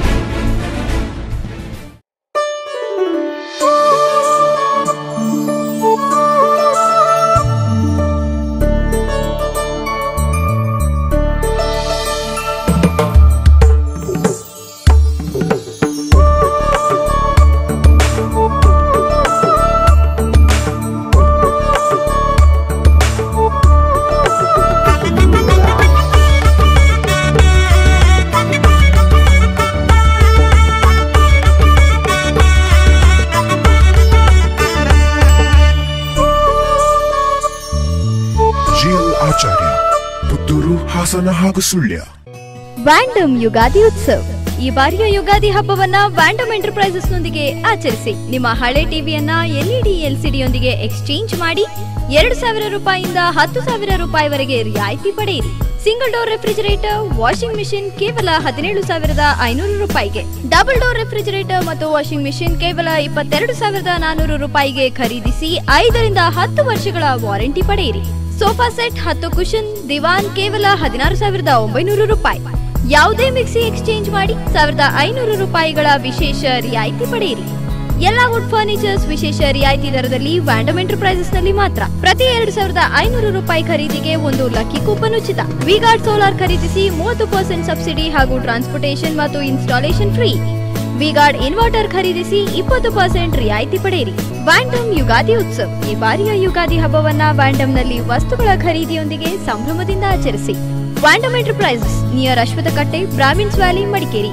G L Acharya Puttur Hassan ಹಾಗೂ ಸುಳ್ಯ ವ್ಯಾಂಡಮ್ ಯುಗಾದಿ ಉತ್ಸವ್ ಈ ಬಾರಿಯ ಯುಗಾದಿ ಹಬ್ಬವನ್ನ ವ್ಯಾಂಡಮ್ enterprises ನೊಂದಿಗೆ ಆಚರಿಸಿ ನಿಮ್ಮ ಹಳೆ ಟಿವಿಯನ್ನ ಎಲ್ಇಡಿ ಎಲ್ಸಿಡಿಯೊಂದಿಗೆ ಎಕ್ಸ್ಚೇಂಜ್ ಮಾಡಿ ಎರಡು ಸಾವಿರ ರೂಪಾಯಿಯಿಂದ ಹತ್ತು ಸಾವಿರ ರೂಪಾಯಿವರೆಗೆ ರಿಯಾಯಿತಿ ಪಡೆಯಿರಿ single door refrigerator washing machine ಕೇವಲ ಹದಿನೇಳು ಸಾವಿರದ ಐನೂರು ರೂಪಾಯಿಗೆ ಡಬಲ್ ಡೋರ್ ರೆಫ್ರಿಜರೇಟರ್ ಮತ್ತು ವಾಷಿಂಗ್ ಮಿಷಿನ್ ಕೇವಲ ಇಪ್ಪತ್ತೆರಡು ಸಾವಿರದ ನಾನೂರು ರೂಪಾಯಿಗೆ ಖರೀದಿಸಿ ಐದರಿಂದ ಹತ್ತು ವರ್ಷಗಳ ವಾರಂಟಿ ಪಡೆಯಿರಿ ಸೋಫಾ ಸೆಟ್ ಹತ್ತು ಕುಶನ್ ದಿವಾನ್ ಕೇವಲ ಹದಿನಾರು ಸಾವಿರದ ಒಂಬೈನೂರು ರೂಪಾಯಿ ಯಾವುದೇ ಮಿಕ್ಸಿ ಎಕ್ಸ್ಚೇಂಜ್ ಮಾಡಿ ಸಾವಿರದ ಐನೂರು ರೂಪಾಯಿಗಳ ವಿಶೇಷ ರಿಯಾಯಿತಿ ಪಡೆಯಿರಿ ಎಲ್ಲ ವುಡ್ ಫರ್ನಿಚರ್ಸ್ ವಿಶೇಷ ರಿಯಾಯಿತಿ ದರದಲ್ಲಿ ವ್ಯಾಂಡಮ್ ಎಂಟರ್ಪ್ರೈಸಸ್ ನಲ್ಲಿ ಮಾತ್ರ ಪ್ರತಿ ಎರಡು ಸಾವಿರದ ಐನೂರು ರೂಪಾಯಿ ಖರೀದಿಗೆ ಒಂದು ಲಕ್ಕಿ ಕೂಪನ್ ಉಚಿತ ವಿಗಾರ್ಡ್ ಸೋಲಾರ್ ಖರೀದಿಸಿ ಮೂವತ್ತು ಪರ್ಸೆಂಟ್ ಸಬ್ಸಿಡಿ ಹಾಗೂ ಟ್ರಾನ್ಸ್ಪೋರ್ಟೇಷನ್ ಮತ್ತು ಇನ್ಸ್ಟಾಲೇಷನ್ ಫ್ರೀ ವಿಗಾರ್ಡ್ ಇನ್ವರ್ಟರ್ ಖರೀದಿಸಿ ಇಪ್ಪತ್ತು ಪರ್ಸೆಂಟ್ ರಿಯಾಯಿತಿ ಪಡೆಯಿರಿ ವ್ಯಾಂಡಮ್ ಯುಗಾದಿ ಉತ್ಸವ್ ಈ ಬಾರಿಯ ಯುಗಾದಿ ಹಬ್ಬವನ್ನ ವ್ಯಾಂಡಮ್ ನಲ್ಲಿ ವಸ್ತುಗಳ ಖರೀದಿಯೊಂದಿಗೆ ಸಂಭ್ರಮದಿಂದ ಆಚರಿಸಿ ವ್ಯಾಂಡಮ್ enterprises near Ashwathakatte Brahmins valley Madikeri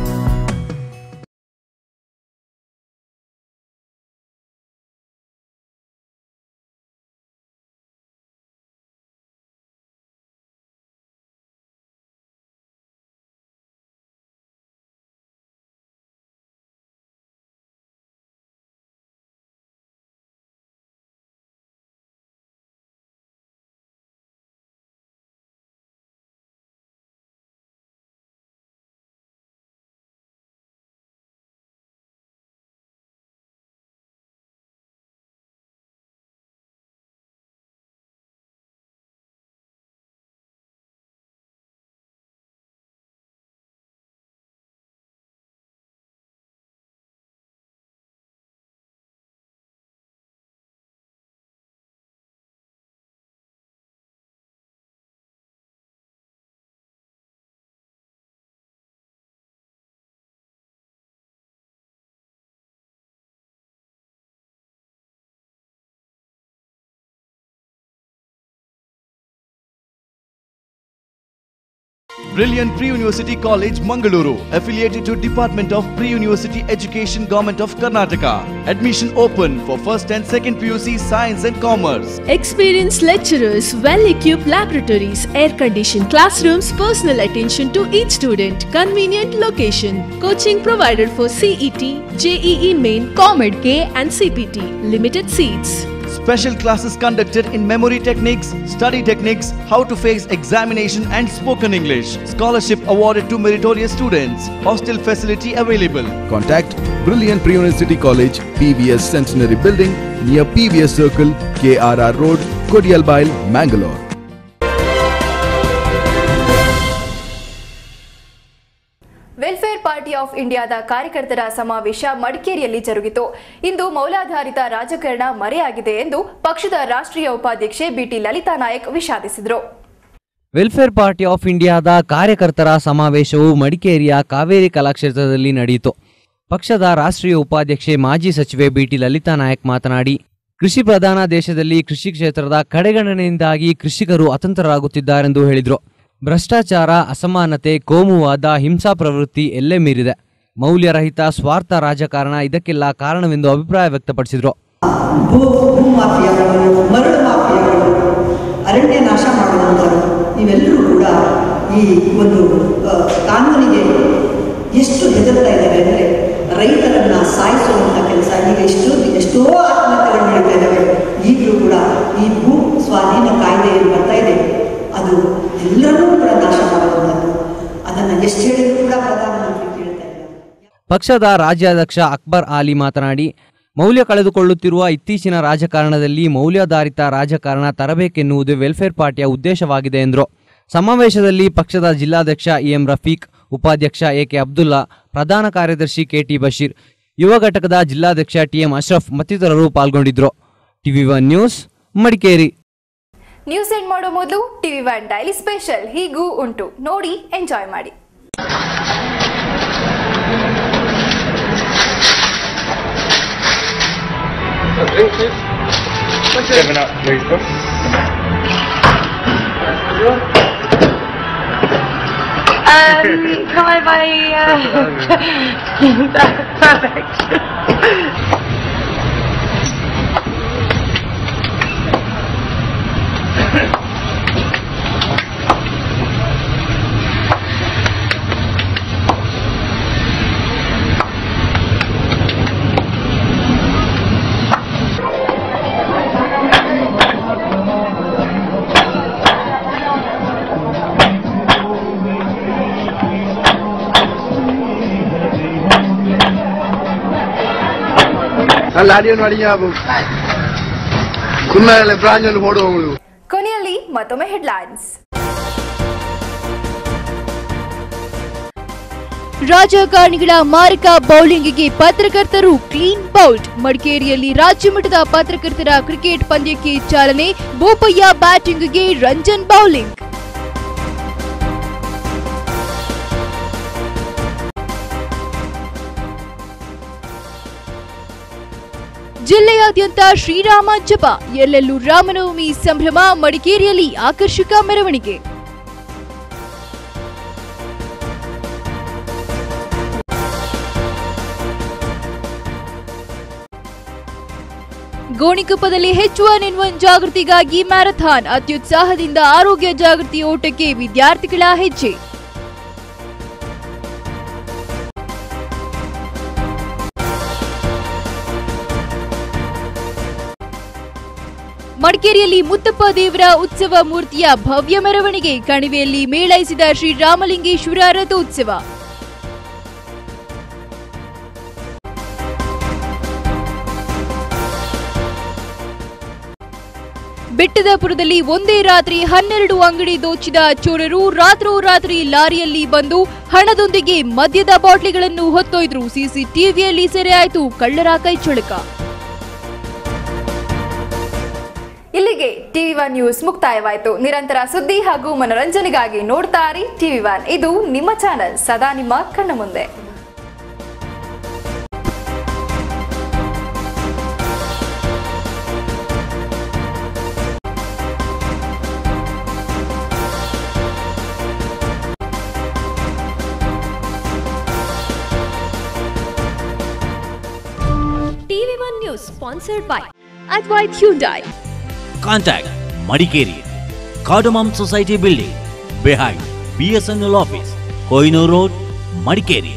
Brilliant Pre-University College, Mangaluru, affiliated to Department of Pre-University Education, Government of Karnataka. Admission open for first and second PUC Science and Commerce. Experienced lecturers, well equipped laboratories, air conditioned classrooms, personal attention to each student, convenient location. Coaching provided for CET, JEE Main, COMED K, and CPT. Limited seats. Special classes conducted in memory techniques, study techniques, how to face examination and spoken English. Scholarship awarded to meritorious students. Hostel facility available. Contact Brilliant Pre-University College, PVS Centenary Building, near PVS Circle, KRR Road, Kodialbile, Mangalore. Welfare party of ಇಂಡಿಯಾದ ಕಾರ್ಯಕರ್ತರ ಸಮಾವೇಶ ಮಡಿಕೇರಿಯಲ್ಲಿ ಜರುಗಿತು ಇಂದು ಮೌಲಾಧಾರಿತ ರಾಜಕಾರಣ ಮರೆಯಾಗಿದೆ ಎಂದು ಪಕ್ಷದ ರಾಷ್ಟ್ರೀಯ ಉಪಾಧ್ಯಕ್ಷೆ ಬಿಟಿ ಲಲಿತಾ ನಾಯಕ್ ವಿಷಾದಿಸಿದರು ವೆಲ್ಫೇರ್ ಪಾರ್ಟಿ ಆಫ್ ಇಂಡಿಯಾದ ಕಾರ್ಯಕರ್ತರ ಸಮಾವೇಶವು ಮಡಿಕೇರಿಯ ಕಾವೇರಿ ಕಲಾಕ್ಷೇತ್ರದಲ್ಲಿ ನಡೆಯಿತು ಪಕ್ಷದ ರಾಷ್ಟ್ರೀಯ ಉಪಾಧ್ಯಕ್ಷೆ ಮಾಜಿ ಸಚಿವೆ ಬಿಟಿ ಲಲಿತಾ ನಾಯಕ್ ಮಾತನಾಡಿ ಕೃಷಿ ಪ್ರಧಾನ ದೇಶದಲ್ಲಿ ಕೃಷಿ ಕ್ಷೇತ್ರದ ಕಡೆಗಣನೆಯಿಂದಾಗಿ ಕೃಷಿಕರು ಅತಂತ್ರರಾಗುತ್ತಿದ್ದಾರೆಂದು ಹೇಳಿದರು ಭ್ರಷ್ಟಾಚಾರ ಅಸಮಾನತೆ ಕೋಮುವಾದ ಹಿಂಸಾ ಪ್ರವೃತ್ತಿ ಎಲ್ಲೇ ಮೀರಿದೆ ಮೌಲ್ಯರಹಿತ ಸ್ವಾರ್ಥ ರಾಜಕಾರಣ ಇದಕ್ಕೆಲ್ಲ ಕಾರಣವೆಂದು ಅಭಿಪ್ರಾಯ ವ್ಯಕ್ತಪಡಿಸಿದರು ಭೂ ಭೂಮಾಫಿಯಾಗಳು ಮರಳು ಮಾಫಿಯಾಗಳು ಅರಣ್ಯ ನಾಶ ಮಾಡುವಂಥದ್ದು ಇವೆಲ್ಲರೂ ಕೂಡ ಈ ಒಂದು ಆ, ಕಾನೂನಿಗೆ ಎಷ್ಟು ಹೆದರ್ತಾ ಇದ್ದಾರೆ ಅಂದರೆ ರೈತರನ್ನ ಸಾಯಿಸುವಂಥ ಕೆಲಸ ಈಗ ಎಷ್ಟೋ ಎಷ್ಟೋ ಆತ್ಮಹತ್ಯೆಗಳು ನಡೀತಾ ಇದ್ದಾವೆ ಈಗಲೂ ಕೂಡ ಈ ಭೂ ಸ್ವಾಧೀನ ಕಾಯ್ದೆ ಏನು ಬರ್ತಾ ಇದೆ ಅದು ಎಲ್ಲರನ್ನೂ ಕೂಡ ನಾಶ ಮಾಡುವಂಥದ್ದು ಅದನ್ನು ಎಷ್ಟು ಹೇಳಿದ್ರು ಕೂಡ ಪ್ರಧಾನಮಂತ್ರಿ ಕೇಳ್ತಾ ಇಲ್ಲ ಪಕ್ಷದ ರಾಜ್ಯಾಧ್ಯಕ್ಷ ಅಕ್ಬರ್ ಆಲಿ ಮಾತನಾಡಿ ಮೌಲ್ಯ ಕಳೆದುಕೊಳ್ಳುತ್ತಿರುವ ಇತ್ತೀಚಿನ ರಾಜಕಾರಣದಲ್ಲಿ ಮೌಲ್ಯಾಧಾರಿತ ರಾಜಕಾರಣ ತರಬೇಕೆನ್ನುವುದು ವೆಲ್ಫೇರ್ ಪಾರ್ಟಿಯ ಉದ್ದೇಶವಾಗಿದೆ ಎಂದರು ಸಮಾವೇಶದಲ್ಲಿ ಪಕ್ಷದ ಜಿಲ್ಲಾಧ್ಯಕ್ಷ ಎಂ ರಫೀಕ್ ಉಪಾಧ್ಯಕ್ಷ ಎಕೆ ಅಬ್ದುಲ್ಲಾ ಪ್ರಧಾನ ಕಾರ್ಯದರ್ಶಿ ಕೆಟಿ ಬಶೀರ್ ಯುವ ಘಟಕದ ಜಿಲ್ಲಾಧ್ಯಕ್ಷ ಟಿಎಂ ಅಶ್ರಫ್ ಮತ್ತಿತರರು ಪಾಲ್ಗೊಂಡಿದ್ದರು TV one news Madikeri news end ಮಾಡೋ ಮೊದಲು ಟಿವಿ ಒನ್ ಡೈಲಿ ಸ್ಪೆಷಲ್ ಹೀಗೂ ಉಂಟು ನೋಡಿ ಎಂಜಾಯ್ ಮಾಡಿ Um, can I buy, uh, perfect. ಅಲ್ಲ ಅಡಿಯನ್ನು ಅಡಿಯಾಬು ಕುನ್ನಾಗಲೇ ಬ್ರಾಂಜನ್ನು ಹೋಡುವವಳು ಕೊನೆಯಲ್ಲಿ ಮತ್ತೊಮ್ಮೆ ಹೆಡ್ಲೈನ್ಸ್ ರಾಜಕಾರಣಿಗಳ ಮಾರಕ ಬೌಲಿಂಗ್ಗೆ ಪತ್ರಕರ್ತರು ಕ್ಲೀನ್ ಬೌಲ್ಟ್ ಮಡಿಕೇರಿಯಲ್ಲಿ ರಾಜ್ಯ ಮಟ್ಟದ ಪತ್ರಕರ್ತರ ಕ್ರಿಕೆಟ್ ಪಂದ್ಯಕ್ಕೆ ಚಾಲನೆ ಬೋಪಯ್ಯ ಬ್ಯಾಟಿಂಗ್ಗೆ ರಂಜನ್ ಬೌಲಿಂಗ್ ಜಿಲ್ಲೆಯಾದ್ಯಂತ ಶ್ರೀರಾಮ ಜಪ ಎಲ್ಲೆಲ್ಲೂ ರಾಮನವಮಿ ಸಂಭ್ರಮ ಮಡಿಕೇರಿಯಲ್ಲಿ ಆಕರ್ಷಕ ಮೆರವಣಿಗೆ ಗೋಣಿಕೊಪ್ಪದಲ್ಲಿ ಹೆಚ್ ಒನ್ ಎನ್ ಒನ್ ಜಾಗೃತಿಗಾಗಿ ಮ್ಯಾರಥಾನ್ ಅತ್ಯುತ್ಸಾಹದಿಂದ ಆರೋಗ್ಯ ಜಾಗೃತಿ ಓಟಕ್ಕೆ ವಿದ್ಯಾರ್ಥಿಗಳ ಹೆಜ್ಜೆ ಮಡಿಕೇರಿಯಲ್ಲಿ ಮುತ್ತಪ್ಪ ದೇವರ ಉತ್ಸವ ಮೂರ್ತಿಯ ಭವ್ಯ ಮೆರವಣಿಗೆ ಕಣಿವೆಯಲ್ಲಿ ಮೇಳೈಸಿದ ಶ್ರೀರಾಮಲಿಂಗೇಶ್ವರ ರಥೋತ್ಸವ ಬೆಟ್ಟದಪುರದಲ್ಲಿ ಒಂದೇ ರಾತ್ರಿ ಹನ್ನೆರಡು ಅಂಗಡಿ ದೋಚಿದ ಚೋರರು ರಾತ್ರೋರಾತ್ರಿ ಲಾರಿಯಲ್ಲಿ ಬಂದು ಹಣದೊಂದಿಗೆ ಮದ್ಯದ ಬಾಟ್ಲಿಗಳನ್ನು ಹೊತ್ತೊಯ್ದ್ರು ಸಿಸಿಟಿವಿಯಲ್ಲಿ ಸೆರೆಯಾಯಿತು ಕಳ್ಳರ ಕೈಚಳಕ ಇಲ್ಲಿಗೆ ಟಿವಿ ಒನ್ ನ್ಯೂಸ್ ಮುಕ್ತಾಯವಾಯಿತು ನಿರಂತರ ಸುದ್ದಿ ಹಾಗೂ ಮನೋರಂಜನೆಗಾಗಿ ನೋಡ್ತಾ ಇರಿ ಟಿವಿ ಒನ್ ಇದು ನಿಮ್ಮ ಚಾನೆಲ್ ಸದಾ ನಿಮ್ಮ ಕಣ್ಣ ಮುಂದೆ TV one news sponsored by Advait Hyundai Contact Madikeri, Cardamom Society Building, behind BSNL office, Koinur Road, Madikeri.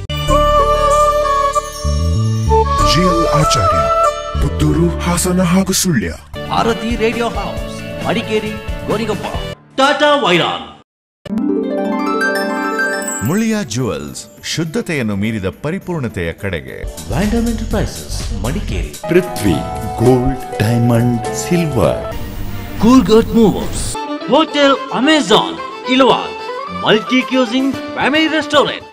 G L Acharya Puttur Hassan ಹಾಗೂ Sullia Bharati radio house Madikeri Gonikoppa Tata Wiron Muliya jewels ಶುದ್ಧತೆಯನ್ನು ಮೀರಿದ ಪರಿಪೂರ್ಣತೆಯ ಕಡೆಗೆ ವ್ಯಾಂಡಮ್ enterprises Madikeri Prithvi gold diamond silver ಕೂಲ್ಗಟ್ ಮೂವರ್ಸ್ ಹೋಟೆಲ್ ಅಮೆಜಾನ್ ಇಲವಾಲ್ ಮಲ್ಟಿ ಕ್ಯೂಸಿಂಗ್ ಫ್ಯಾಮಿಲಿ ರೆಸ್ಟೋರೆಂಟ್